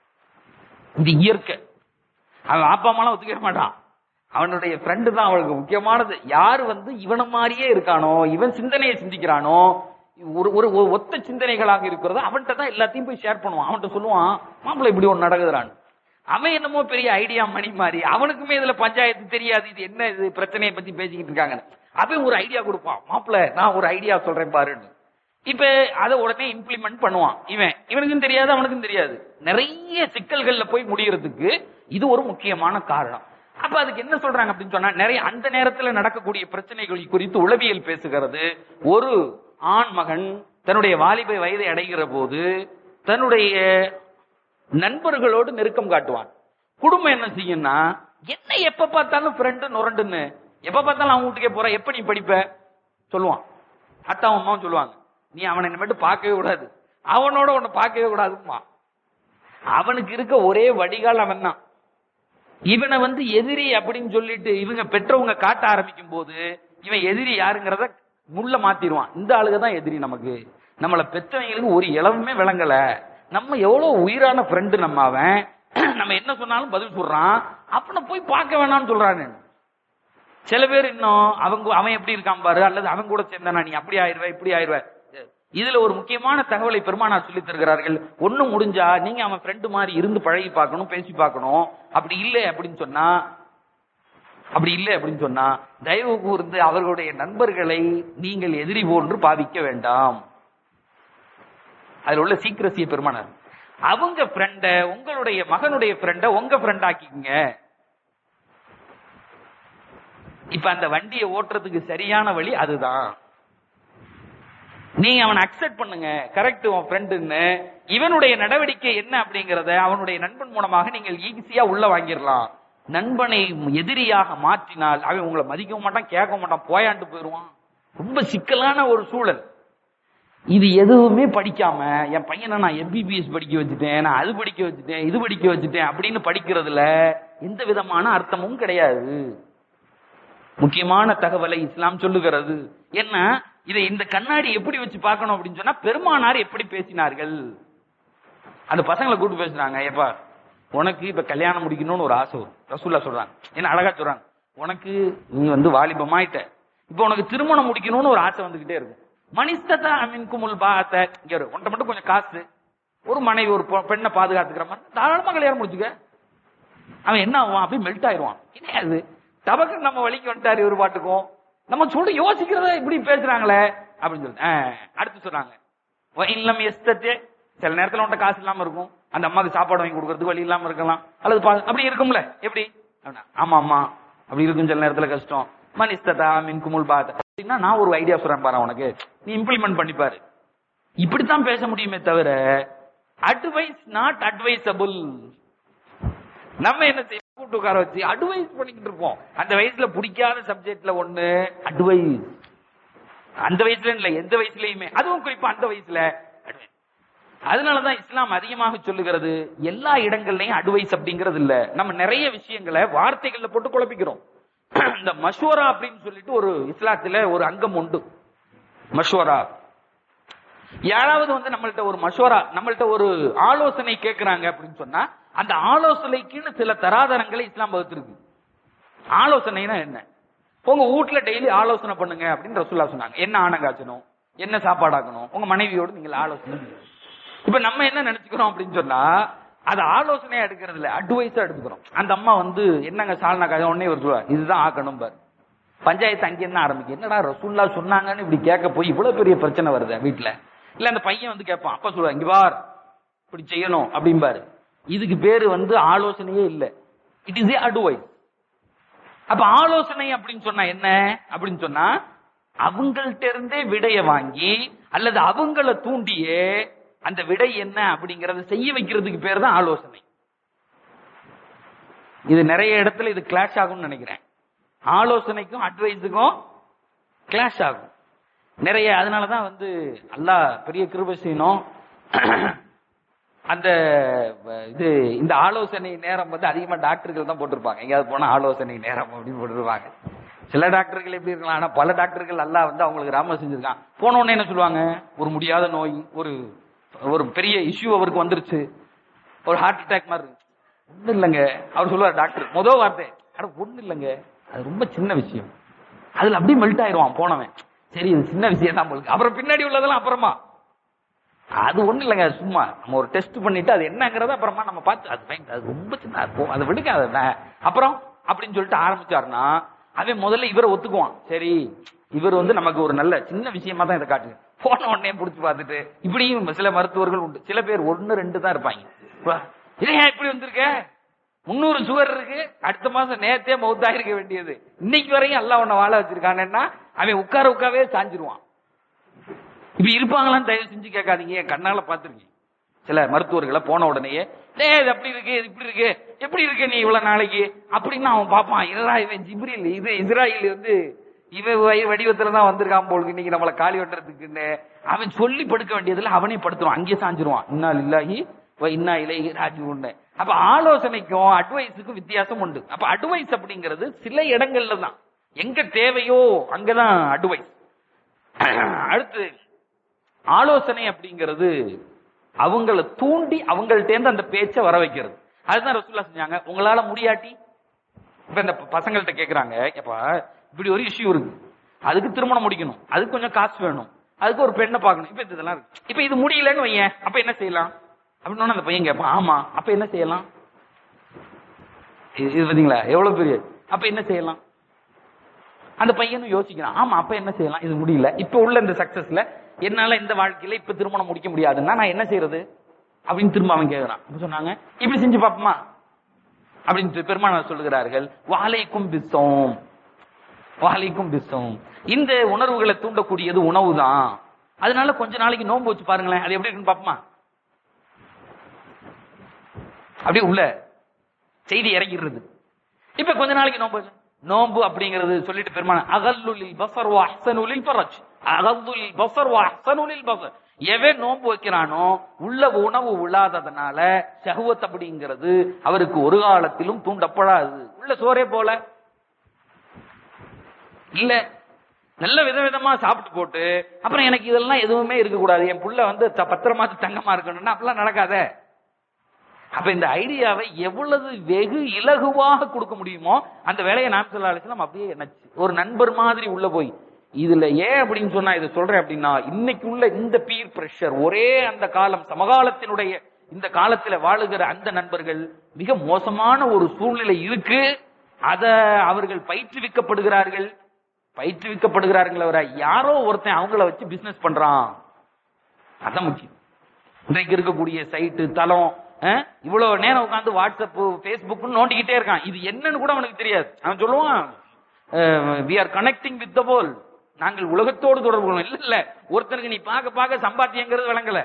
இது இயற்கை அவன் அப்பா அம்மாலாம் ஒத்துக்க மாட்டான் அவனுடைய ஃப்ரெண்டு தான் அவளுக்கு முக்கியமானது யார் வந்து இவன மாதிரியே இருக்கானோ இவன் சிந்தனையை சிந்திக்கிறானோ ஒரு ஒரு ஒரு ஒத்த சிந்தனைகளாக இருக்கிறதோ அவன்கிட்ட தான் எல்லாத்தையும் போய் ஷேர் பண்ணுவான் அவன்கிட்ட சொல்லுவான் மாப்பிள்ளை இப்படி ஒன்று நடக்குதுறான் அவன் என்னமோ பெரிய ஐடியா மணி மாதிரி அவனுக்குமே இதுல பஞ்சாயத்து தெரியாது இது என்ன இது பிரச்சனையை பத்தி பேசிக்கிட்டு இருக்காங்க அவன் ஒரு ஐடியா கொடுப்பான் மாப்பிள்ளை நான் ஒரு ஐடியா சொல்றேன் பாருன்னு இப்ப அதை உடனே இம்ப்ளிமெண்ட் பண்ணுவான் இவன் இவனுக்கும் தெரியாது அவனுக்கும் தெரியாது நிறைய சிக்கல்கள்ல போய் முடியறதுக்கு இது ஒரு முக்கியமான காரணம் அப்ப அதுக்கு என்ன சொல்றாங்க அப்படின்னு சொன்னா நிறைய அந்த நேரத்துல நடக்கக்கூடிய பிரச்சனைகள் குறித்து உளவியல் பேசுகிறது ஒரு ஆண் மகன் தன்னுடைய வாலிப வயதை அடைகிற போது தன்னுடைய நண்பர்களோடு நெருக்கம் காட்டுவான் குடும்பம் என்ன செய்யும்னா என்ன எப்ப பார்த்தாலும் ஃப்ரெண்டு நுரண்டுன்னு எப்ப பார்த்தாலும் அவன் வீட்டுக்கே போற எப்ப நீ படிப்ப சொல்லுவான் அத்தாவும் அம்மாவும் சொல்லுவாங்க நீ அவனை இனிமேட்டு பார்க்கவே கூடாது அவனோட உன்னை பார்க்கவே கூடாதுமா அவனுக்கு இருக்க ஒரே வடிகால் அவன் தான் இவனை வந்து எதிரி அப்படின்னு சொல்லிட்டு இவங்க பெற்றவங்க காட்ட ஆரம்பிக்கும் போது இவன் எதிரி யாருங்கிறத முள்ள மாத்திடுவான் இந்த ஆளுக தான் எதிரி நமக்கு நம்மள பெற்றவங்களுக்கு ஒரு இளவுமே விளங்கல நம்ம எவ்வளவு உயிரான ஃப்ரெண்டு நம்ம அவன் நம்ம என்ன சொன்னாலும் பதில் சொல்றான் அவனை போய் பார்க்க வேணாம்னு சொல்றானு சில பேர் இன்னும் அவங்க அவன் எப்படி இருக்கான் பாரு அல்லது அவன் கூட சேர்ந்தானா நீ அப்படி ஆயிருவ இப்படி ஆயிருவ இதுல ஒரு முக்கியமான தகவலை பெருமானார் சொல்லி தருகிறார்கள் ஒண்ணு முடிஞ்சா நீங்க அவன் ஃப்ரெண்டு மாதிரி இருந்து பழகி பார்க்கணும் பேசி பார்க்கணும் அப்படி இல்லை அப்படின்னு சொன்னா அப்படி இல்லை அப்படின்னு சொன்னா தயவு கூர்ந்து அவர்களுடைய நண்பர்களை நீங்கள் எதிரி போன்று பாவிக்க வேண்டாம் அதுல உள்ள சீக்கிரசிய பெருமானார் அவங்க ஃப்ரெண்ட உங்களுடைய மகனுடைய ஃப்ரெண்ட உங்க ஃப்ரெண்ட் ஆக்கிக்கங்க இப்ப அந்த வண்டியை ஓட்டுறதுக்கு சரியான வழி அதுதான் நீங்க அவனை அக்செப்ட் பண்ணுங்க கரெக்ட் உன் ஃப்ரெண்டுன்னு இவனுடைய நடவடிக்கை என்ன அப்படிங்கறத அவனுடைய நண்பன் மூலமாக நீங்கள் ஈஸியா உள்ள வாங்கிடலாம் நண்பனை எதிரியாக மாற்றினால் அவன் உங்களை மதிக்க மாட்டான் கேட்க மாட்டான் போயாண்டு போயிருவான் ரொம்ப சிக்கலான ஒரு சூழல் இது எதுவுமே படிக்காம என் பையனை நான் எம்பிபிஎஸ் படிக்க வச்சுட்டேன் நான் அது படிக்க வச்சுட்டேன் இது படிக்க வச்சுட்டேன் அப்படின்னு படிக்கிறதுல எந்த விதமான அர்த்தமும் கிடையாது முக்கியமான தகவலை இஸ்லாம் சொல்லுகிறது என்ன இதை இந்த கண்ணாடி எப்படி வச்சு பார்க்கணும் அப்படின்னு சொன்னா பெருமானார் எப்படி பேசினார்கள் அந்த பசங்களை கூப்பிட்டு பேசுறாங்க ஏப்பா உனக்கு இப்ப கல்யாணம் முடிக்கணும்னு ஒரு ஆசை வரும் ரசூல்லா சொல்றாங்க என்ன அழகா சொல்றாங்க உனக்கு நீ வந்து வாலிபமாயிட்ட இப்ப உனக்கு திருமணம் முடிக்கணும்னு ஒரு ஆசை வந்துகிட்டே இருக்கும் மனிஸ்ததா அமின் குமுல் பாத்த இங்க இரு, உன்கிட்ட மட்டும் கொஞ்சம் காசு ஒரு மனைவி ஒரு பொ- பெண்ணை பாதுகாத்துக்கிற மாதிரி தாராளமா கல்யாணம் முடிச்சுக்க அவன் என்ன ஆவான் அப்படியே மெல்ட் ஆயிடுவான் என்ன அது டபக்கு நம்ம வழிக்கு வந்துட்டாரு ஒரு பாட்டுக்கும் நம்ம சொல்லி யோசிக்கிறத இப்படி பேசுறாங்களே அப்படின்னு சொல்லிட்டு ஆ, அடுத்து சொல்றாங்க "வ இல்லம் எஸ்தத்தே சில நேரத்துல உன்ட்ட காசு இல்லாம இருக்கும் அந்த அம்மாக்கு சாப்பாடு வாங்கி கொடுக்கறதுக்கு வழி இல்லாம இருக்கலாம் அல்லது பா- அப்படி இருக்கும்ல எப்படி அப்படின்னா, ஆமா ஆமா அப்படி இருக்கும் சில நேரத்துல கஷ்டம் மனிஸ்ததா மின் குமுல் பாத் அப்படின்னா நான் ஒரு ஐடியா சொல்றேன் பாரு உனக்கு நீ இம்ப்ளிமெண்ட் பண்ணிப்பாரு இப்படித்தான் பேச முடியுமே தவிர அட்வைஸ் நாட் அட்வைசபிள் நம்ம என்ன செய்ய கூட்டு உட்கார வச்சு அட்வைஸ் பண்ணிக்கிட்டு இருப்போம் அந்த வயசுல பிடிக்காத சப்ஜெக்ட்ல ஒண்ணு அட்வைஸ் அந்த வயசுல இல்ல எந்த வயசுலயுமே அதுவும் குறிப்பா அந்த வயசுல advice. அதனாலதான் இஸ்லாம் அதிகமாக சொல்லுகிறது எல்லா இடங்கள்லயும் அட்வைஸ் அப்படிங்கிறது இல்ல நம்ம நிறைய விஷயங்களை வார்த்தைகள்ல போட்டு குழப்பிக்கிறோம் இந்த மஷூரா அப்படின்னு சொல்லிட்டு ஒரு இஸ்லாத்துல ஒரு அங்கம் உண்டு மஷூரா யாராவது வந்து நம்மள்ட்ட ஒரு மஷூரா நம்மள்ட்ட ஒரு ஆலோசனை கேட்கறாங்க அப்படின்னு சொன்னா அந்த ஆலோசனைக்குன்னு சில தராதரங்களை இஸ்லாம் வகுத்திருக்கு ஆலோசனைனா என்ன உங்க வீட்ல டெய்லி ஆலோசனை பண்ணுங்க அப்படின்னு ரசூல்லா சொன்னாங்க என்ன ஆணம் காய்ச்சணும் என்ன சாப்பாடு ஆக்கணும் உங்க மனைவியோடு நீங்கள் ஆலோசனை பண்ணுங்க. இப்ப நம்ம என்ன நினைச்சுக்கிறோம் அப்படின்னு சொன்னா அது ஆலோசனையா எடுக்கிறது இல்ல அட்வைஸா எடுத்துக்கிறோம் அந்த அம்மா வந்து என்னங்க சால்னா காய்ச்சல் உடனே ஒரு சொல்லுவா இதுதான் ஆக்கணும் பாரு பஞ்சாயத்து அங்கே என்ன ஆரம்பிக்கும் என்னடா ரசூல்லா சொன்னாங்கன்னு இப்படி கேட்க போய் இவ்வளவு பெரிய பிரச்சனை வருது வீட்டுல இல்ல அந்த பையன் வந்து கேட்பான் அப்பா சொல்லுவா இங்க பார் இப்படி செய்யணும் அப்படிம்பாரு இதுக்கு பேரு வந்து ஆலோசனையே இல்ல இட் இஸ் ஏ அட்வைஸ் அப்ப ஆலோசனை அப்படின்னு சொன்னா என்ன அப்படின்னு சொன்னா அவங்கள்ட்ட இருந்தே விடைய வாங்கி அல்லது அவங்கள தூண்டியே அந்த விடை என்ன அப்படிங்கறத செய்ய வைக்கிறதுக்கு பேர் தான் ஆலோசனை இது நிறைய இடத்துல இது கிளாஷ் ஆகும்னு நினைக்கிறேன் ஆலோசனைக்கும் அட்வைஸுக்கும் கிளாஷ் ஆகும் நிறைய அதனாலதான் வந்து அல்லாஹ் பெரிய கிருபை செய்யணும் அந்த வ- இது இந்த ஆலோசனை நேரம் வந்து அதிகமா டாக்டர்கள் தான் போட்டிருப்பாங்க எங்கேயாவது போனா ஆலோசனை நேரம் அப்படின்னு போட்டிருப்பாங்க சில டாக்டர்கள் எப்படி இருக்கலாம் ஆனா பல டாக்டர்கள் அல்லாஹ் வந்து அவங்களுக்கு ராம செஞ்சிருக்கான் போன உடனே என்ன சொல்லுவாங்க ஒரு முடியாத நோய் ஒரு ஒரு பெரிய இஷ்யூ அவருக்கு வந்துருச்சு ஒரு ஹார்ட் அட்டாக் மாதிரி ஒண்ணு இல்லைங்க அவர் சொல்லுவார் டாக்டர் முதல் வார்த்தை அட ஒண்ணு இல்லைங்க அது ரொம்ப சின்ன விஷயம் அதுல அப்படியே மெல்ட் ஆயிடுவான் போனவன் சரி இது சின்ன விஷயம் தான் உங்களுக்கு அப்புறம் பின்னாடி உள்ளதெல்லாம் அப்புறமா அது ஒண்ணு இல்லைங்க அது சும்மா நம்ம ஒரு டெஸ்ட் பண்ணிட்டு அது என்னங்கறத அப்புறமா நம்ம பார்த்து அது பயங்க- அது ரொம்ப சின்ன அது போ- அதை விடுங்க அதை நான் அப்புறம் அப்படின்னு சொல்லிட்டு ஆரம்பிச்சாருன்னா அவன் முதல்ல இவரை ஒத்துக்குவான் சரி இவர் வந்து நமக்கு ஒரு நல்ல சின்ன விஷயமா தான் இதை காட்டுங்க போன உடனே புடிச்சு பார்த்துட்டு இப்படியும் சில மருத்துவர்கள் உண்டு சில பேர் ஒண்ணு ரெண்டு தான் இருப்பாங்க வா, இது ஏன் இப்படி வந்திருக்க முன்னூறு சுகர் இருக்கு அடுத்த மாசம் நேத்தே மௌத்தாயிருக்க வேண்டியது இன்னைக்கு வரையும் எல்லாம் உன்னை வாழ வச்சிருக்கானேன்னா அவன் உட்கார உட்காவே சாஞ்சிருவான் இப்ப இருப்பாங்களான்னு தயவு செஞ்சு கேட்காதீங்க என் கண்ணால பாத்துருக்கீங்க சில மருத்துவர்களை போன உடனேயே டேய் இது அப்படி இருக்கு இது இப்படி இருக்கு எப்படி இருக்கு நீ இவ்வளவு நாளைக்கு அப்படின்னு அவன் பாப்பான் இல்லடா இவன் ஜிப்ரில் இது இஸ்ராயல் வந்து இவன் வ- வடிவத்துல தான் வந்திருக்கான் போலுக்கு இன்னைக்கு நம்மள காலி வெட்டுறதுக்குன்னு அவன் சொல்லி படுக்க வேண்டியதுல அவனே படுத்துருவான் அங்கேயே சாஞ்சிருவான் இன்னா இல்லாஹி வ இன்னா இலைஹி ராஜிஊன்னு அப்ப ஆலோசனைக்கும் அட்வைஸுக்கும் வித்தியாசம் உண்டு அப்ப அட்வைஸ் அப்படிங்கிறது சில இடங்கள்ல தான் எங்க தேவையோ அங்கதான் அட்வைஸ் அடுத்து ஆலோசனை அப்படிங்கிறது அவங்கள தூண்டி அவங்கள்ட்ட இருந்து அந்த பேச்சை வர வைக்கிறது அதுதான் ரசூல்லா செஞ்சாங்க உங்களால முடியாட்டி இப்ப இந்த பசங்கள்ட்ட கேக்குறாங்க எப்பா இப்படி ஒரு இஷ்யூ இருக்கு அதுக்கு திருமணம் முடிக்கணும் அதுக்கு கொஞ்சம் காசு வேணும் அதுக்கு ஒரு பெண்ணை பார்க்கணும் இப்ப இதெல்லாம் இருக்கு இப்ப இது முடியலன்னு வையேன் அப்ப என்ன செய்யலாம் அப்படின்னு அந்த பையன் கேட்பான் ஆமா அப்ப என்ன செய்யலாம் இது இது பாத்தீங்களா எவ்வளவு பெரிய அப்ப என்ன செய்யலாம் அந்த பையனும் யோசிக்கிறான் ஆமா அப்ப என்ன செய்யலாம் இது முடியல இப்ப உள்ள இந்த சக்சஸ்ல என்னால இந்த வாழ்க்கையில இப்ப திருமணம் முடிக்க முடியாதுன்னா நான் என்ன செய்யறது அப்படின்னு திரும்ப அவன் கேக்குறான் அப்ப சொன்னாங்க இப்படி செஞ்சு பாப்போமா அப்படின்னு பெருமானார் சொல்லுகிறார்கள் வாழைக்கும் பிசோம் வாழைக்கும் பிசோம் இந்த உணர்வுகளை தூண்டக்கூடியது உணவு தான் அதனால கொஞ்ச நாளைக்கு நோன்பு வச்சு பாருங்களேன் அது எப்படி இருக்குன்னு பாப்போமா அப்படியே உள்ள செய்தி இறங்கிடுறது இப்ப கொஞ்ச நாளைக்கு நோன்பு வச்சு. நோன்பு அப்படிங்கிறது சொல்லிட்டு பெருமான அகல்லுலில் பசர் வா அஹ்சனுலில் ஃபரஜ் அகல்லுலில் பசர் வா அஹ்சனுலில் பசர் எவன் நோன்பு வைக்கிறானோ உள்ள உணவு விழாததுனால ஷஹ்வத் அப்படிங்கிறது அவருக்கு ஒரு காலத்திலும் தூண்டப்படாது உள்ள சோறே போல இல்ல நல்ல விதவிதமா சாப்பிட்டு போட்டு அப்புறம் எனக்கு இதெல்லாம் எதுவுமே இருக்கக்கூடாது என் புள்ள வந்து த- பத்திரமாச்சு தங்கமா இருக்கணும்னா அப்படிலாம் நடக்காதே அப்ப இந்த ஐடியாவை எவ்வளவு வெகு இலகுவாக கொடுக்க முடியுமோ அந்த வேலையை நாம் சொல்லாலும் அப்படியே நினைச்சு ஒரு நண்பர் மாதிரி உள்ள போய் இதுல ஏன் அப்படின்னு சொன்னா இதை சொல்றேன் அப்படின்னா இன்னைக்கு உள்ள இந்த பீர் பிரஷர் ஒரே அந்த காலம் சமகாலத்தினுடைய இந்த காலத்துல வாழுகிற அந்த நண்பர்கள் மிக மோசமான ஒரு சூழ்நிலை இருக்கு அத அவர்கள் பயிற்றுவிக்கப்படுகிறார்கள் பயிற்றுவிக்கப்படுகிறார்கள் அவரை யாரோ ஒருத்தன் அவங்கள வச்சு பிசினஸ் பண்றான் அதான் முக்கியம் இன்றைக்கு இருக்கக்கூடிய சைட்டு தளம் அஹ், இவ்வளவு நேரம் உட்காந்து வாட்ஸ்அப் Facebook நோண்டிக்கிட்டே இருக்கான் இது என்னன்னு கூட அவனுக்கு தெரியாது அவன் சொல்லுவான் we are connecting with the world நாங்கள் உலகத்தோடு தொடர்பு கொள்ளும் இல்ல இல்ல ஒருத்தனுக்கு நீ பார்க்க பார்க்க சம்பாத்தியங்கிறது விளங்கல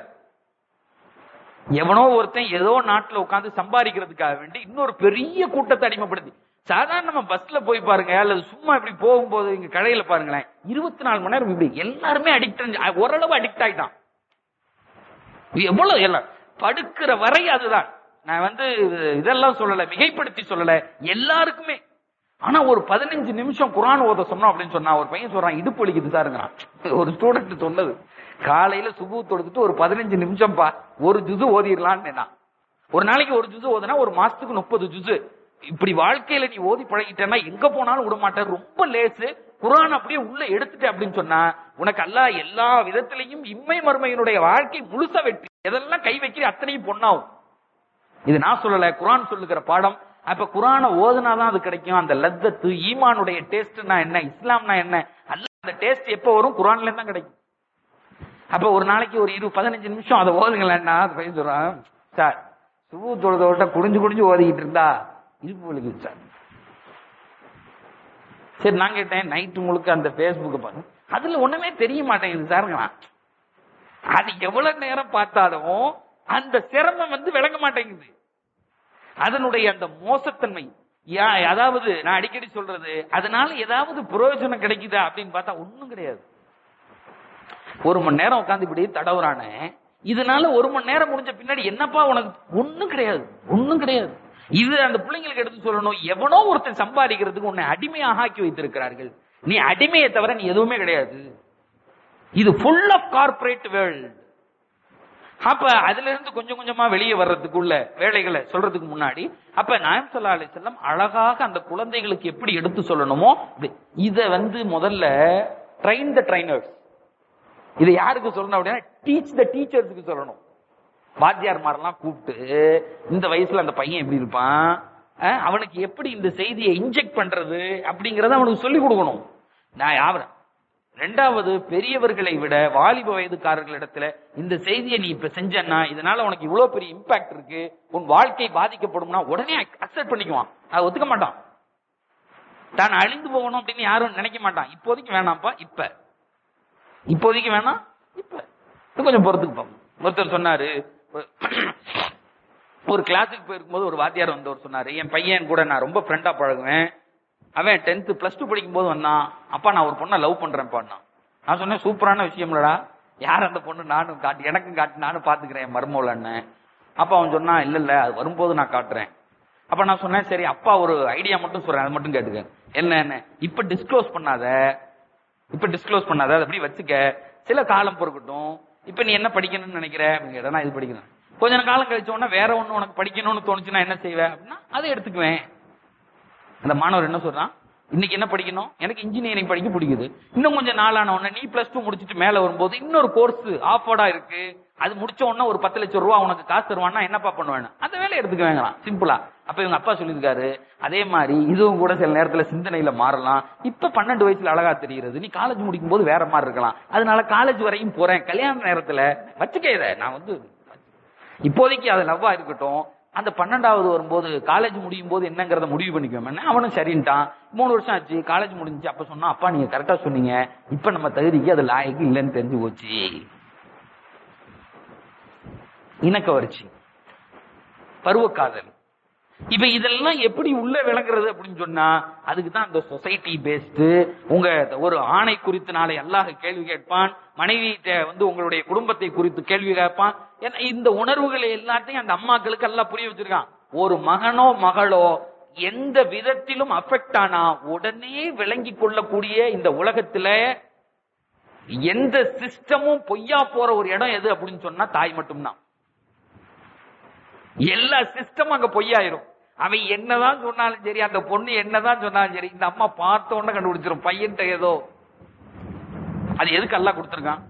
எவனோ ஒருத்தன் ஏதோ நாட்டுல உட்காந்து சம்பாதிக்கிறதுக்காக வேண்டி இன்னொரு பெரிய கூட்டத்தை அடிமைப்படுத்தி சாதாரண நம்ம பஸ்ல போய் பாருங்க அல்லது சும்மா இப்படி போகும்போது இங்க கடையில பாருங்களேன் இருபத்தி நாலு மணி நேரம் இப்படி எல்லாருமே அடிக்ட் ஓரளவு அடிக்ட் ஆயிட்டான் இது எவ்வளவு எல்லாம் படுக்கிற வரை அதுதான் நான் வந்து இதெல்லாம் சொல்லல மிகைப்படுத்தி சொல்லல எல்லாருக்குமே ஆனா ஒரு பதினஞ்சு நிமிஷம் குரான் ஓத சொன்னோம் அப்படின்னு சொன்னா ஒரு பையன் சொல்றான் இடுப்பு வலிக்குது சாருங்கிறான் ஒரு ஸ்டூடெண்ட் சொன்னது காலையில சுபு தொடுத்துட்டு ஒரு பதினஞ்சு நிமிஷம் பா ஒரு ஜுசு ஓதிடலான்னு நான் ஒரு நாளைக்கு ஒரு ஜுசு ஓதுனா ஒரு மாசத்துக்கு முப்பது ஜுசு இப்படி வாழ்க்கையில நீ ஓதி பழகிட்டேன்னா எங்க போனாலும் விட மாட்டேன் ரொம்ப லேசு குரான் அப்படியே உள்ள எடுத்துட்ட அப்படின்னு சொன்னா உனக்கு அல்லாஹ் எல்லா விதத்திலையும் இம்மை மறுமையினுடைய வாழ்க்கை முழுசா வெற்றி எதெல்லாம் கை வைக்கிற அத்தனையும் பொண்ணாகும் இது நான் சொல்லல குரான் சொல்லுகிற பாடம் அப்ப குரானை ஓதுனாதான் அது கிடைக்கும் அந்த லத்தத்து ஈமானுடைய டேஸ்ட்னா என்ன இஸ்லாம்னா என்ன அல்ல அந்த டேஸ்ட் எப்ப வரும் குரான்ல இருந்து தான் கிடைக்கும் அப்ப ஒரு நாளைக்கு ஒரு இரு பதினஞ்சு நிமிஷம் அதை ஓதுங்களேன்னா அது பையன் சொல்றான் சார் சுபு தொழுதோட்ட குடிஞ்சு குடிஞ்சு ஓதிக்கிட்டு இருந்தா இடுப்பு வலிக்குது சார் சரி நான் கேட்டேன் நைட்டு முழுக்க அந்த பேஸ்புக் பாருங்க அதுல ஒண்ணுமே தெரிய மாட்டேங்குது சாருங்களா அது எவ்வளவு நேரம் பார்த்தாலும் அந்த சிரமம் வந்து விளங்க மாட்டேங்குது அதனுடைய அந்த மோசத்தன்மை யா- அதாவது நான் அடிக்கடி சொல்றது அதனால ஏதாவது பிரயோஜனம் கிடைக்குதா அப்படின்னு பார்த்தா ஒண்ணும் கிடையாது ஒரு மணி நேரம் உட்காந்து இப்படி தடவுறானே இதனால ஒரு மணி நேரம் முடிஞ்ச பின்னாடி என்னப்பா உனக்கு ஒண்ணும் கிடையாது ஒண்ணும் கிடையாது இது அந்த பிள்ளைங்களுக்கு எடுத்து சொல்லணும் எவனோ ஒருத்தன் சம்பாதிக்கிறதுக்கு உன்னை அடிமையாக ஆக்கி வைத்திருக்கிறார்கள் நீ அடிமையை தவிர நீ எதுவுமே கிடையாது இது ஃபுல் ஆஃப் கார்ப்பரேட் வேர்ல்ட் அப்ப அதுல இருந்து கொஞ்சம் கொஞ்சமா வெளியே வர்றதுக்குள்ள வேலைகளை சொல்றதுக்கு முன்னாடி அப்ப நாயம் சல்லா அலி செல்லம் அழகாக அந்த குழந்தைகளுக்கு எப்படி எடுத்து சொல்லணுமோ இது- இத வந்து முதல்ல ட்ரெயின் த ட்ரைனர்ஸ் இதை யாருக்கு சொல்லணும் அப்படின்னா டீச் த டீச்சர்ஸுக்கு சொல்லணும் வாத்தியார் மாதிரிலாம் கூப்பிட்டு இந்த வயசுல அந்த பையன் எப்படி இருப்பான் அஹ், அவனுக்கு எப்படி இந்த செய்தியை இன்ஜெக்ட் பண்றது அப்படிங்கறத அவனுக்கு சொல்லி கொடுக்கணும் நான் யாவரேன் ரெண்டாவது பெரியவர்களை விட வாலிப வயதுக்காரர்களிடத்துல இந்த செய்தியை நீ இப்ப செஞ்சன்னா இதனால உனக்கு இவ்வளவு பெரிய இம்பாக்ட் இருக்கு உன் வாழ்க்கை பாதிக்கப்படும்னா உடனே அக்செப்ட் பண்ணிக்குவான் அதை ஒத்துக்க மாட்டான் தான் அழிந்து போகணும் அப்படின்னு யாரும் நினைக்க மாட்டான் இப்போதைக்கு வேணாம்ப்பா இப்ப இப்போதைக்கு வேணாம் இப்ப இன்னும் கொஞ்சம் பொறுத்துக்கு பார்ப்போம் ஒருத்தர் சொன்னாரு ஒரு கிளாஸுக்கு போயிருக்கும்போது ஒரு வாத்தியார் வந்தவர் சொன்னாரு என் பையன் கூட நான் ரொம்ப ஃப்ரெண்டா பழகுவேன் அவன் டென்த் பிளஸ் டூ படிக்கும் போது வந்தான் அப்பா நான் ஒரு பொண்ணை லவ் பண்றேன்ப்பா நான் சொன்னேன் சூப்பரான விஷயம்லடா யார் அந்த பொண்ணு நானும் காட்டு எனக்கும் காட்டு நானும் பாத்துக்கிறேன் என் மருமவளன்னு அப்ப அவன் சொன்னான் இல்ல இல்ல அது வரும்போது நான் காட்டுறேன் அப்ப நான் சொன்னேன் சரி அப்பா ஒரு ஐடியா மட்டும் சொல்றேன் அது மட்டும் கேட்டுக்க என்ன என்ன இப்ப டிஸ்க்ளோஸ் பண்ணாத இப்ப டிஸ்க்ளோஸ் பண்ணாத அதை அப்படி வச்சுக்க சில காலம் பொறுக்கட்டும் இப்ப நீ என்ன படிக்கணும்னு நினைக்கிற அப்படின்னு கேட்டா நான் இது படிக்கணும் கொஞ்ச காலம் கழிச்ச உடனே வேற ஒண்ணு உனக்கு படிக்கணும்னு தோணுச்சுன்னா என்ன செய்வேன் அப்படின்னா அதை எடுத்துக்குவேன் அந்த மாணவர் என்ன சொல்றான் இன்னைக்கு என்ன படிக்கணும் எனக்கு இன்ஜினியரிங் படிக்க பிடிக்குது இன்னும் கொஞ்சம் நாளான உடனே நீ பிளஸ் டூ முடிச்சுட்டு மேல வரும்போது இன்னொரு கோர்ஸ் ஆஃபர்டா இருக்கு அது முடிச்ச உடனே ஒரு பத்து லட்சம் ரூபா உனக்கு காசு தருவான்னா என்னப்பா பண்ணுவேன் அந்த வேலையை எடுத்துக்க வேங்கலாம் சிம்பிளா அப்ப இவங்க அப்பா சொல்லியிருக்காரு அதே மாதிரி இதுவும் கூட சில நேரத்துல சிந்தனையில மாறலாம் இப்ப பன்னெண்டு வயசுல அழகா தெரியுது நீ காலேஜ் முடிக்கும் போது வேற மாதிரி இருக்கலாம் அதனால காலேஜ் வரையும் போறேன் கல்யாண நேரத்துல வச்சுக்க இதை நான் வந்து இப்போதைக்கு அது லவ்வா இருக்கட்டும் அந்த பன்னெண்டாவது வரும்போது காலேஜ் முடியும் போது என்னங்கறத முடிவு பண்ணிக்குவேன் அவனும் சரின்ட்டான் மூணு வருஷம் ஆச்சு காலேஜ் முடிஞ்சு அப்ப சொன்னா அப்பா நீங்க கரெக்டா சொன்னீங்க இப்ப நம்ம தகுதிக்கு அது லாயக்கு இல்லைன்னு தெரிஞ்சு போச்சு இணக்க வரிச்சு பருவக்காதல் இப்ப இதெல்லாம் எப்படி உள்ள விளங்குறது அப்படின்னு சொன்னா அதுக்கு தான் அந்த சொசைட்டி பேஸ்டு உங்க ஒரு ஆணை குறித்து நாளை அல்லாஹ் கேள்வி கேட்பான் மனைவி வந்து உங்களுடைய குடும்பத்தை குறித்து கேள்வி கேட்பான் ஏன்னா இந்த உணர்வுகளை எல்லாத்தையும் அந்த அம்மாக்களுக்கு எல்லாம் புரிய வச்சிருக்கான் ஒரு மகனோ மகளோ எந்த விதத்திலும் அஃபெக்ட் ஆனா உடனே விளங்கி கொள்ளக்கூடிய இந்த உலகத்துல எந்த சிஸ்டமும் பொய்யா போற ஒரு இடம் எது அப்படின்னு சொன்னா தாய் மட்டும்தான் எல்லா சிஸ்டமும் அங்க பொய்யாயிரும் அவன் என்னதான் சொன்னாலும் சரி அந்த பொண்ணு என்னதான் சொன்னாலும் சரி இந்த அம்மா பார்த்த உடனே கண்டுபிடிச்சிரும் பையன்ட்ட ஏதோ அது எதுக்கு எல்லாம் கொடுத்துருக்கான்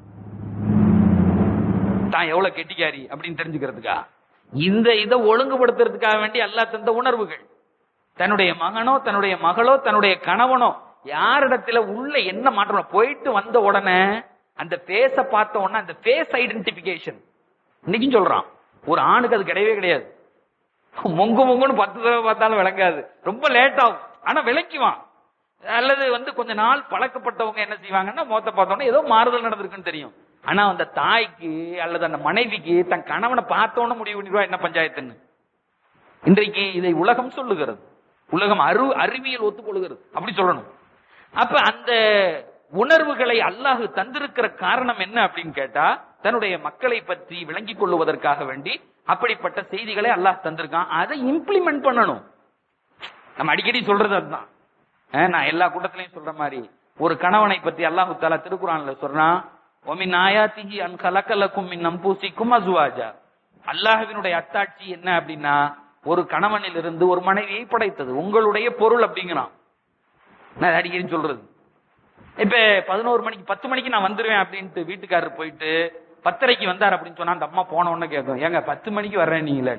தான் எவ்வளவு கெட்டிக்காரி அப்படின்னு தெரிஞ்சுக்கிறதுக்கா இந்த இதை ஒழுங்குபடுத்துறதுக்காக வேண்டி அல்லா தந்த உணர்வுகள் தன்னுடைய மகனோ தன்னுடைய மகளோ தன்னுடைய கணவனோ யாரிடத்துல உள்ள என்ன மாற்றம் போயிட்டு வந்த உடனே அந்த பேச பார்த்த உடனே அந்த பேஸ் ஐடென்டிபிகேஷன் இன்னைக்கும் சொல்றான் ஒரு ஆணுக்கு அது கிடையவே கிடையாது மொங்கு மொங்குன்னு பத்து தடவை பார்த்தாலும் விளங்காது ரொம்ப லேட் ஆகும் ஆனா விளக்குவான் அல்லது வந்து கொஞ்ச நாள் பழக்கப்பட்டவங்க என்ன செய்வாங்கன்னா மொத்த பார்த்தோன்னே ஏதோ மாறுதல் நடந்திருக்குன்னு தெரியும் ஆனா அந்த தாய்க்கு அல்லது அந்த மனைவிக்கு தன் கணவனை பார்த்தோன்னு முடிவு பண்ணிடுவா என்ன பஞ்சாயத்துன்னு இன்றைக்கு இதை உலகம் சொல்லுகிறது உலகம் அறிவு அறிவியல் ஒத்துக்கொள்கிறது அப்படி சொல்லணும் அப்ப அந்த உணர்வுகளை அல்லாஹு தந்திருக்கிற காரணம் என்ன அப்படின்னு கேட்டா தன்னுடைய மக்களை பற்றி விளங்கிக் கொள்ளுவதற்காக வேண்டி அப்படிப்பட்ட செய்திகளை அல்லாஹ் தந்திருக்கான் அதை இம்ப்ளிமெண்ட் பண்ணணும் நம்ம அடிக்கடி சொல்றது அதுதான் அஹ் நான் எல்லா கூட்டத்திலையும் சொல்ற மாதிரி ஒரு கணவனை பற்றி அல்லாஹு தாலா திருக்குறான்ல சொல்றான் ஒமின் ஆயாத்திஹி அன் கலக்கலக்கும் மின் நம்பூசிக்கும் அசுவாஜா அல்லாஹ்வினுடைய அத்தாட்சி என்ன அப்படின்னா ஒரு கணவனில் இருந்து ஒரு மனைவியை படைத்தது உங்களுடைய பொருள் அப்படிங்கிறான் நான் அடிக்கடி சொல்றது இப்ப பதினோரு மணிக்கு பத்து மணிக்கு நான் வந்துருவேன் அப்படின்ட்டு வீட்டுக்காரர் போயிட்டு பத்தரைக்கு வந்தார் அப்படின்னு சொன்னா அந்த அம்மா போன உடனே கேட்கும் ஏங்க பத்து மணிக்கு வர்றேன் நீங்களே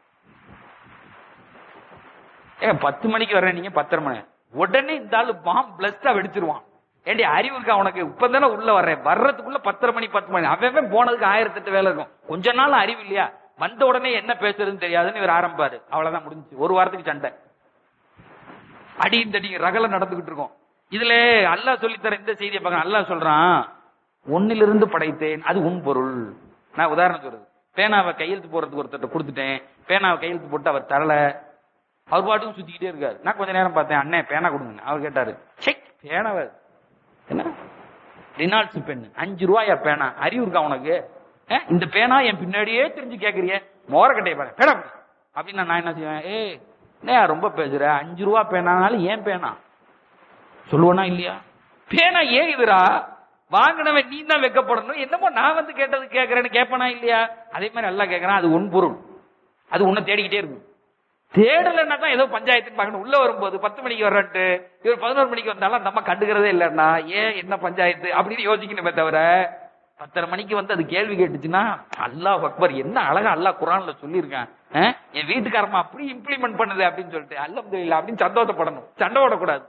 ஏங்க பத்து மணிக்கு வர்றேன் நீங்க பத்தரை மணி உடனே இந்த ஆளு பாம் பிளஸ்டா வெடிச்சிருவான் ஏண்டி அறிவு இருக்கா உனக்கு இப்பதானே உள்ள வர்றேன் வர்றதுக்குள்ள பத்தரை மணி பத்து மணி அவன் போனதுக்கு ஆயிரத்தி எட்டு வேலை இருக்கும் கொஞ்ச நாள் அறிவு இல்லையா வந்த உடனே என்ன பேசுறதுன்னு தெரியாதுன்னு இவர் ஆரம்பிப்பாரு அவ்வளவுதான் முடிஞ்சு ஒரு வாரத்துக்கு சண்டை அடியும் தடி ரகல நடந்துகிட்டு இருக்கும் இதுல அல்லாஹ் சொல்லித்தர இந்த செய்தியை பார்க்க அல்லாஹ் சொல்றான் ஒன்னிலிருந்து படைத்தேன் அது உன் பொருள் நான் உதாரணம் சொல்றது பேனாவை கையெழுத்து போறதுக்கு ஒருத்தர் கொடுத்துட்டேன் பேனாவை கையெழுத்து போட்டு அவர் தரல அவர் பாட்டுக்கும் சுத்திக்கிட்டே இருக்காரு நான் கொஞ்ச நேரம் பார்த்தேன் அண்ணே பேனா கொடுங்க அவர் கேட்டாரு செக் பேனாவை என்ன ரினால்ட்ஸ் பென் அஞ்சு ரூபாயா பேனா அறிவு இருக்கா உனக்கு அஹ், இந்த பேனா என் பின்னாடியே தெரிஞ்சு கேக்குறிய மோரக்கட்டையை பாரு பேனா கொடு. அப்படின்னு நான் என்ன செய்வேன் ஏய் என்ன ரொம்ப பேசுற அஞ்சு ரூபா பேனானாலும் ஏன் பேனா சொல்லுவனா இல்லையா பேனா ஏன் இதுரா வாங்கினவன் நீ தான் வைக்கப்படணும் என்னமோ நான் வந்து கேட்டது கேட்கறேன்னு கேட்பனா இல்லையா அதே மாதிரி நல்லா கேட்கறான் அது உன் பொருள் அது உன்னை தேடிக்கிட்டே இருக்கும் தேடலைன்னா தான் ஏதோ பஞ்சாயத்துன்னு பார்க்கணும் உள்ள வரும்போது பத்து மணிக்கு வர்றன்ட்டு இவர் பதினோரு மணிக்கு வந்தாலும் அந்த அம்மா கண்டுக்கிறதே இல்லைன்னா ஏன் என்ன பஞ்சாயத்து அப்படின்னு யோசிக்கணுமே தவிர பத்தரை மணிக்கு வந்து அது கேள்வி கேட்டுச்சுன்னா அல்லாஹ் அக்பர் என்ன அழகா அல்லாஹ் குரான்ல சொல்லியிருக்கான் அஹ், என் வீட்டுக்காரமா அப்படி இம்ப்ளிமெண்ட் பண்ணுது அப்படின்னு சொல்லிட்டு அல்ஹம்துலில்லாஹ் அப்படின்னு சந்தோஷப்படணும் சண்டை போடக்கூடாது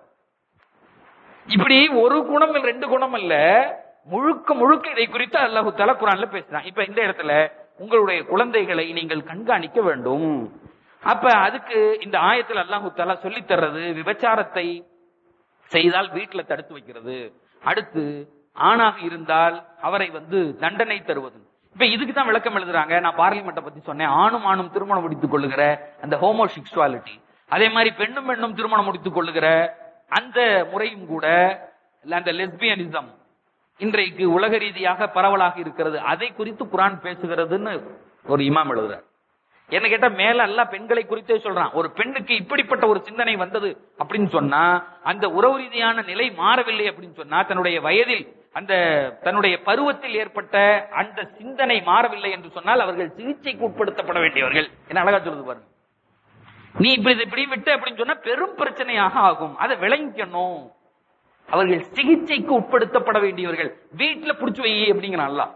இப்படி ஒரு குணம் இல்ல ரெண்டு குணம் இல்ல முழுக்க முழுக்க இதை குறித்து அல்லாஹு தஆலா குரான்ல பேசுறான் இப்ப இந்த இடத்துல உங்களுடைய குழந்தைகளை நீங்கள் கண்காணிக்க வேண்டும் அப்ப அதுக்கு இந்த ஆயத்தில் அல்லாஹு தஆலா சொல்லி தர்றது விபச்சாரத்தை செய்தால் வீட்டுல தடுத்து வைக்கிறது அடுத்து ஆணாக இருந்தால் அவரை வந்து தண்டனை தருவது இப்ப இதுக்கு தான் விளக்கம் எழுதுறாங்க நான் பார்லிமெண்ட்டை பத்தி சொன்னேன் ஆணும் ஆணும் திருமணம் முடித்துக் கொள்ளுகிற அந்த ஹோமோசெக்சுவாலிட்டி அதே மாதிரி பெண்ணும் பெண்ணும் திருமணம் முடித்துக் கொள்ளுகிற அந்த முறையும் கூட இல்ல அந்த லெஸ்பியனிசம் இன்றைக்கு உலக ரீதியாக பரவலாக இருக்கிறது அதை குறித்து குரான் பேசுகிறதுன்னு ஒரு இமாம் எழுதுறார் என்ன கேட்டா மேல எல்லாம் பெண்களை குறித்தே சொல்றான் ஒரு பெண்ணுக்கு இப்படிப்பட்ட ஒரு சிந்தனை வந்தது அப்படின்னு சொன்னா அந்த உறவு ரீதியான நிலை மாறவில்லை அப்படின்னு சொன்னா தன்னுடைய வயதில் அந்த தன்னுடைய பருவத்தில் ஏற்பட்ட அந்த சிந்தனை மாறவில்லை என்று சொன்னால் அவர்கள் சிகிச்சைக்கு உட்படுத்தப்பட வேண்டியவர்கள் என்ன அழகா சொல்லுது பாருங்க நீ இப்படி இதை இப்படி விட்டு அப்படின்னு சொன்னா பெரும் பிரச்சனையாக ஆகும் அதை விளங்கிக்கணும் அவர்கள் சிகிச்சைக்கு உட்படுத்தப்பட வேண்டியவர்கள் வீட்டுல புடிச்சு வை அப்படிங்கிறான் அல்லாஹ்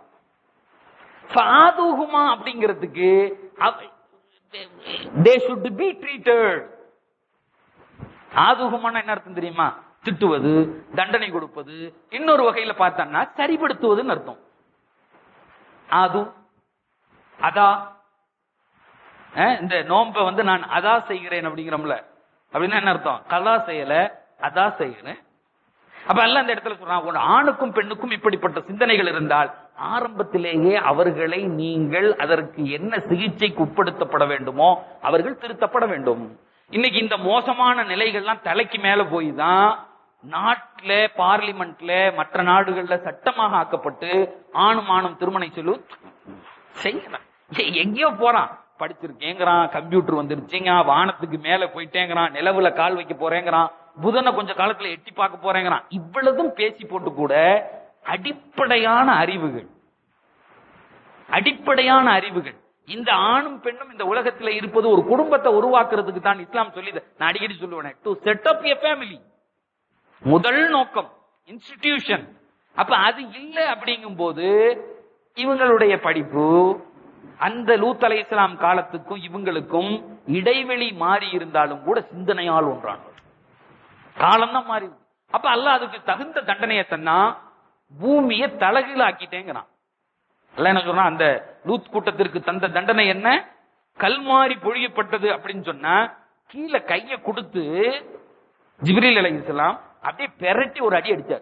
ஃபாதுகுமா அப்படிங்கிறதுக்கு தே should பி ட்ரீட்டட் ஆதுகுமான என்ன அர்த்தம் தெரியுமா திட்டுவது தண்டனை கொடுப்பது இன்னொரு வகையில பார்த்தோம்னா சரிப்படுத்துவதுன்னு அர்த்தம் ஆது அதா அஹ், இந்த நோன்பை வந்து நான் அதா செய்கிறேன் அப்படிங்கிறோம்ல அப்படின்னா என்ன அர்த்தம் கதா செய்யல அதா செய்கிறேன் அப்ப எல்லாம் இந்த இடத்துல சொல்றான் ஒரு ஆணுக்கும் பெண்ணுக்கும் இப்படிப்பட்ட சிந்தனைகள் இருந்தால் ஆரம்பத்திலேயே அவர்களை நீங்கள் அதற்கு என்ன சிகிச்சைக்கு உட்படுத்தப்பட வேண்டுமோ அவர்கள் திருத்தப்பட வேண்டும் இன்னைக்கு இந்த மோசமான நிலைகள்லாம் தலைக்கு மேல போய் தான் நாட்டுல பார்லிமெண்ட்ல மற்ற நாடுகள்ல சட்டமாக ஆக்கப்பட்டு ஆணும் ஆணும் திருமணம் சொல்லு செய்யலாம் ஏய், எங்கேயோ போறான் படிச்சிருக்கேங்கிறான் கம்ப்யூட்டர் வந்துருச்சுங்க வானத்துக்கு மேல போயிட்டேங்கிறான் நிலவுல கால் வைக்க போறேங்கிறான் புதனை கொஞ்ச காலத்துல எட்டி பார்க்க போறேங்கிறான் இவ்வளவும் பேசி போட்டு கூட அடிப்படையான அறிவுகள் அடிப்படையான அறிவுகள் இந்த ஆணும் பெண்ணும் இந்த உலகத்துல இருப்பது ஒரு குடும்பத்தை உருவாக்குறதுக்கு தான் இஸ்லாம் சொல்லி நான் அடிக்கடி சொல்லுவேன் to set up a family முதல் நோக்கம் இன்ஸ்டிடியூஷன் அப்ப அது இல்ல அப்படிங்கும் போது இவங்களுடைய படிப்பு அந்த லூத் அலை இஸ்லாம் காலத்துக்கும் இவங்களுக்கும் இடைவெளி மாறி இருந்தாலும் கூட சிந்தனையால் ஒன்றான் காலம் தான் மாறி இருக்கு. அப்ப அல்லாஹ் அதுக்கு தகுந்த தண்டனையை தன்னா பூமியை தலகீழாக்கிட்டேங்கிறான் அல்ல என்ன சொல்றான் அந்த லூத் கூட்டத்திற்கு தந்த தண்டனை என்ன கல்மாரி பொழியப்பட்டது அப்படின்னு சொன்னா கீழே கைய கொடுத்து ஜிப்ரீல் அலைஹிஸ்ஸலாம் அப்படியே பெரட்டி ஒரு அடி அடிச்சார்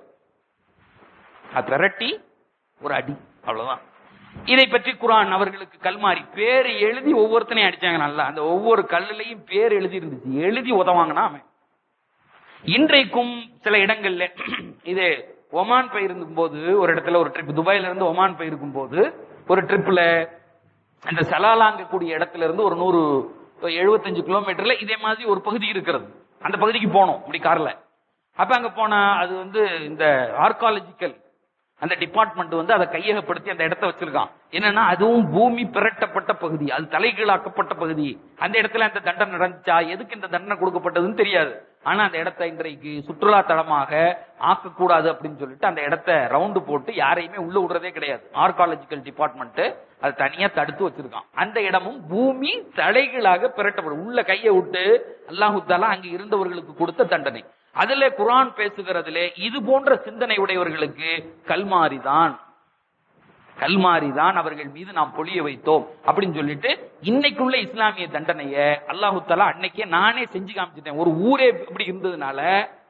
அது பெரட்டி ஒரு அடி அவ்வளவுதான் இதை பற்றி குரான் அவர்களுக்கு கல்மாரி பேர் எழுதி ஒவ்வொருத்தனையும் அடிச்சாங்க நல்லா அந்த ஒவ்வொரு கல்லுலையும் பேர் எழுதி இருந்துச்சு எழுதி உதவாங்கன்னா அவன் இன்றைக்கும் சில இடங்கள்ல இது ஒமான் போயிருக்கும் போது ஒரு இடத்துல ஒரு ட்ரிப் துபாயில இருந்து ஒமான் போயிருக்கும் போது ஒரு ட்ரிப்ல அந்த சலாலாங்க கூடிய இடத்துல இருந்து ஒரு நூறு எழுபத்தஞ்சு கிலோமீட்டர்ல இதே மாதிரி ஒரு பகுதி இருக்கிறது அந்த பகுதிக்கு போனோம் இப்படி கார்ல அப்ப அங்க போனா அது வந்து இந்த ஆர்காலஜிக்கல் அந்த டிபார்ட்மெண்ட் வந்து அதை கையகப்படுத்தி அந்த இடத்த வச்சிருக்கான் என்னன்னா அதுவும் பூமி பிரட்டப்பட்ட பகுதி அது தலைகீழாக்கப்பட்ட பகுதி அந்த இடத்துல அந்த தண்டனை நடந்துச்சா எதுக்கு இந்த தண்டனை கொடுக்கப்பட்டதுன்னு தெரியாது ஆனா அந்த இடத்த இன்றைக்கு சுற்றுலா தலமாக ஆக்கக்கூடாது அப்படின்னு சொல்லிட்டு அந்த இடத்த ரவுண்டு போட்டு யாரையுமே உள்ள விடுறதே கிடையாது ஆர்காலஜிக்கல் டிபார்ட்மெண்ட் அது தனியா தடுத்து வச்சிருக்கான் அந்த இடமும் பூமி தலைகீழாக பிரட்டப்படும் உள்ள கையை விட்டு அல்லாஹு தாலா அங்க இருந்தவர்களுக்கு கொடுத்த தண்டனை அதுல குரான் பேசுகிறதுல இது போன்ற சிந்தனை உடையவர்களுக்கு கல்மாரிதான் கல்மாரிதான் அவர்கள் மீது நாம் பொழிய வைத்தோம் அப்படின்னு சொல்லிட்டு இன்னைக்குள்ள இஸ்லாமிய தண்டனைய அல்லாஹு தாலா அன்னைக்கே நானே செஞ்சு காமிச்சிட்டேன் ஒரு ஊரே இப்படி இருந்ததுனால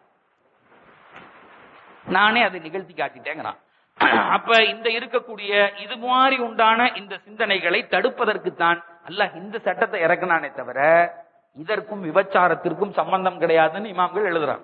நானே அதை நிகழ்த்தி காட்டிட்டேங்கிறான் அப்ப இந்த இருக்கக்கூடிய இது மாதிரி உண்டான இந்த சிந்தனைகளை தடுப்பதற்கு தான் அல்லாஹ் இந்த சட்டத்தை இறக்குனானே தவிர இதற்கும் விபச்சாரத்திற்கும் சம்பந்தம் கிடையாதுன்னு இமாம்கள் எழுதுறாங்க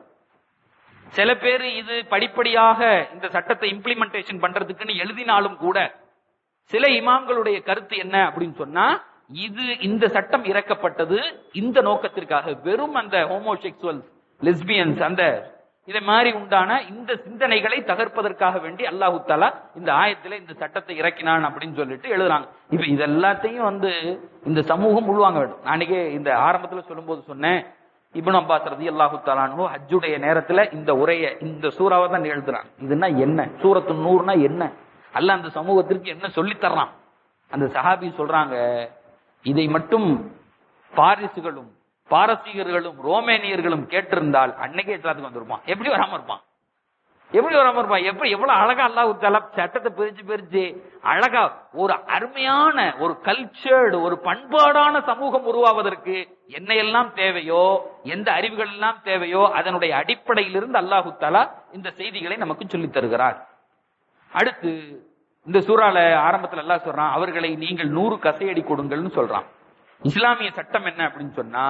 சில பேர் இது படிப்படியாக இந்த சட்டத்தை இம்ப்ளிமெண்டேஷன் பண்றதுக்குன்னு எழுதினாலும் கூட சில இமாம்களுடைய கருத்து என்ன அப்படின்னு சொன்னா இது இந்த சட்டம் இறக்கப்பட்டது இந்த நோக்கத்திற்காக வெறும் அந்த ஹோமோசெக்சுவல்ஸ் லெஸ்பியன்ஸ் அந்த இதை மாதிரி உண்டான இந்த சிந்தனைகளை தகர்ப்பதற்காக வேண்டி அல்லாஹு தாலா இந்த ஆயத்துல இந்த சட்டத்தை இறக்கினான் அப்படின்னு சொல்லிட்டு எழுதுறாங்க இப்ப இது எல்லாத்தையும் வந்து இந்த சமூகம் உள்வாங்க வேண்டும் நான் அன்னைக்கு இந்த ஆரம்பத்துல சொல்லும்போது சொன்னேன் இப்னு அப்பாஸ் ரதி அல்லாஹு தாலானு ஹஜ்ஜுடைய நேரத்துல இந்த உரைய இந்த சூறாவை தான் எழுதுறான் இதுனா என்ன சூரத்து நூறுனா என்ன அல்ல அந்த சமூகத்திற்கு என்ன சொல்லி தர்றான் அந்த சஹாபி சொல்றாங்க இதை மட்டும் பாரிசுகளும் பாரசீகர்களும் ரோமேனியர்களும் கேட்டிருந்தால் அன்னைக்கே இஸ்லாத்துக்கு வந்திருப்பான் எப்படி வராம இருப்பான் எப்படி வராம இருப்பான் எப்ப எவ்வளவு அழகா அல்லாஹ் தாலா சட்டத்தை பிரிச்சு பிரிச்சு அழகா ஒரு அருமையான ஒரு கல்ச்சர்டு ஒரு பண்பாடான சமூகம் உருவாவதற்கு என்ன எல்லாம் தேவையோ எந்த அறிவுகள் எல்லாம் தேவையோ அதனுடைய அடிப்படையிலிருந்து அல்லாஹு தாலா இந்த செய்திகளை நமக்கு சொல்லித் தருகிறார் அடுத்து இந்த சூறால ஆரம்பத்துல எல்லாம் சொல்றான் அவர்களை நீங்கள் நூறு கசையடி கொடுங்கள்னு சொல்றான் இஸ்லாமிய சட்டம் என்ன அப்படின்னு சொன்னா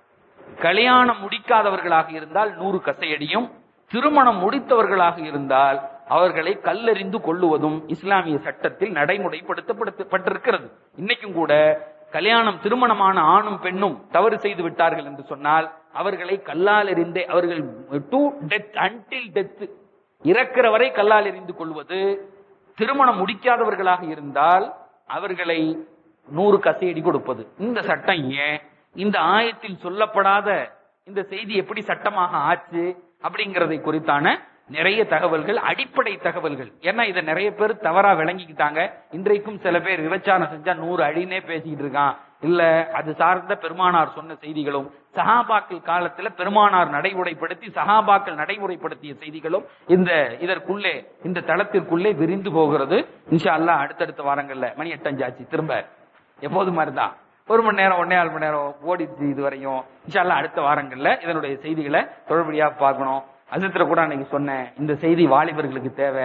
கல்யாணம் முடிக்காதவர்களாக இருந்தால் நூறு கசையடியும் திருமணம் முடித்தவர்களாக இருந்தால் அவர்களை கல்லெறிந்து கொள்ளுவதும் இஸ்லாமிய சட்டத்தில் நடைமுறைப்படுத்தப்பட்டிருக்கிறது இன்னைக்கும் கூட கல்யாணம் திருமணமான ஆணும் பெண்ணும் தவறு செய்து விட்டார்கள் என்று சொன்னால் அவர்களை கல்லால் எறிந்தே அவர்கள் டு டெத் அன்டில் டெத் இறக்கிற வரை கல்லால் எறிந்து கொள்வது திருமணம் முடிக்காதவர்களாக இருந்தால் அவர்களை நூறு கசையடி கொடுப்பது இந்த சட்டம் ஏன் இந்த ஆயத்தில் சொல்லப்படாத இந்த செய்தி எப்படி சட்டமாக ஆச்சு அப்படிங்கறதை குறித்தான நிறைய தகவல்கள் அடிப்படை தகவல்கள் ஏன்னா இதை நிறைய பேர் தவறா விளங்கிக்கிட்டாங்க இன்றைக்கும் சில பேர் விபச்சாரம் செஞ்சா நூறு அடினே பேசிக்கிட்டு இருக்கான் இல்ல அது சார்ந்த பெருமானார் சொன்ன செய்திகளும் சஹாபாக்கள் காலத்துல பெருமானார் நடைமுறைப்படுத்தி சஹாபாக்கள் நடைமுறைப்படுத்திய செய்திகளும் இந்த இதற்குள்ளே இந்த தளத்திற்குள்ளே விரிந்து போகிறது இன்ஷா அல்லாஹ் அடுத்தடுத்த வாரங்கள்ல மணி எட்டஞ்சாச்சு திரும்ப எப்போது மாதிரிதான் ஒரு மணி நேரம் ஒன்னே ஆறு மணி நேரம் ஓடிச்சு இது வரையும் இன்ஷால்லா அடுத்த வாரங்கள்ல இதனுடைய செய்திகளை தொடர்படியா பார்க்கணும் அசத்துல கூட அன்னைக்கு சொன்னேன் இந்த செய்தி வாலிபர்களுக்கு தேவை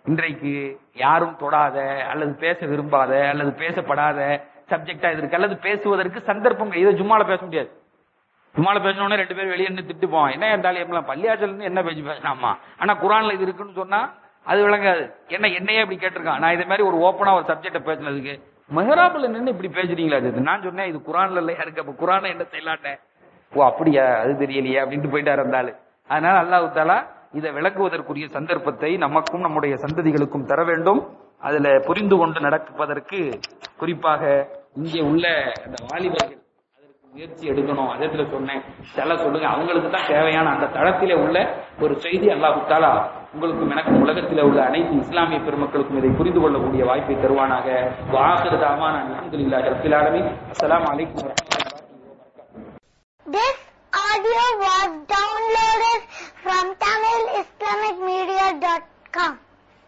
இன்றைக்கு யாரும் தொடாத அல்லது பேச விரும்பாத அல்லது பேசப்படாத சப்ஜெக்டா இது இருக்கு அல்லது பேசுவதற்கு சந்தர்ப்பம் இதை ஜும்மால பேச முடியாது ஜும்மால பேசணும்னா ரெண்டு பேரும் வெளியே நின்று திட்டு போவான் என்ன இருந்தாலும் எப்பலாம் பள்ளியாச்சல் இருந்து என்ன பேச்சு பேசலாமா ஆனா குரான்ல இது இருக்குன்னு சொன்னா அது விளங்காது என்ன என்னையே இப்படி கேட்டிருக்கான் நான் இதே மாதிரி ஒரு ஓப்பனா ஒரு சப்ஜெக்ட பேசினதுக்கு மெஹராபுல நின்று இப்படி பேசுறீங்களா அது நான் சொன்னேன் இது குரான்ல இல்லையா இருக்கு அப்ப குரான என்ன செய்யலாட்டேன் ஓ அப்படியா அது தெரியலையே அப்படின்ட்டு போயிட்டாரு இருந்தாலும் அதனால அல்லாஹ் தாலா இதை விளக்குவதற்குரிய சந்தர்ப்பத்தை நமக்கும் நம்முடைய சந்ததிகளுக்கும் தர வேண்டும் அதுல புரிந்து கொண்டு நடப்பதற்கு குறிப்பாக இங்கே உள்ள அந்த வாலிபர்கள் அதற்கு முயற்சி எடுக்கணும் அதத்துல சொன்னேன் சில சொல்லுங்க அவங்களுக்கு தான் தேவையான அந்த தளத்திலே உள்ள ஒரு செய்தி அல்லாஹு தாலா உங்களுக்கும் எனக்கும் உலகத்திலே உள்ள அனைத்து இஸ்லாமிய பெருமக்களுக்கும் இதை புரிந்து கொள்ளக்கூடிய வாய்ப்பை தருவானாக வாசல் தாமான அலமதுல்லாஹி ரப்பில் ஆலமீன் அஸ்ஸலாமு அலைக்கும் வரஹ்மத்துல்லாஹி This audio was downloaded from TamilIslamicMedia.com.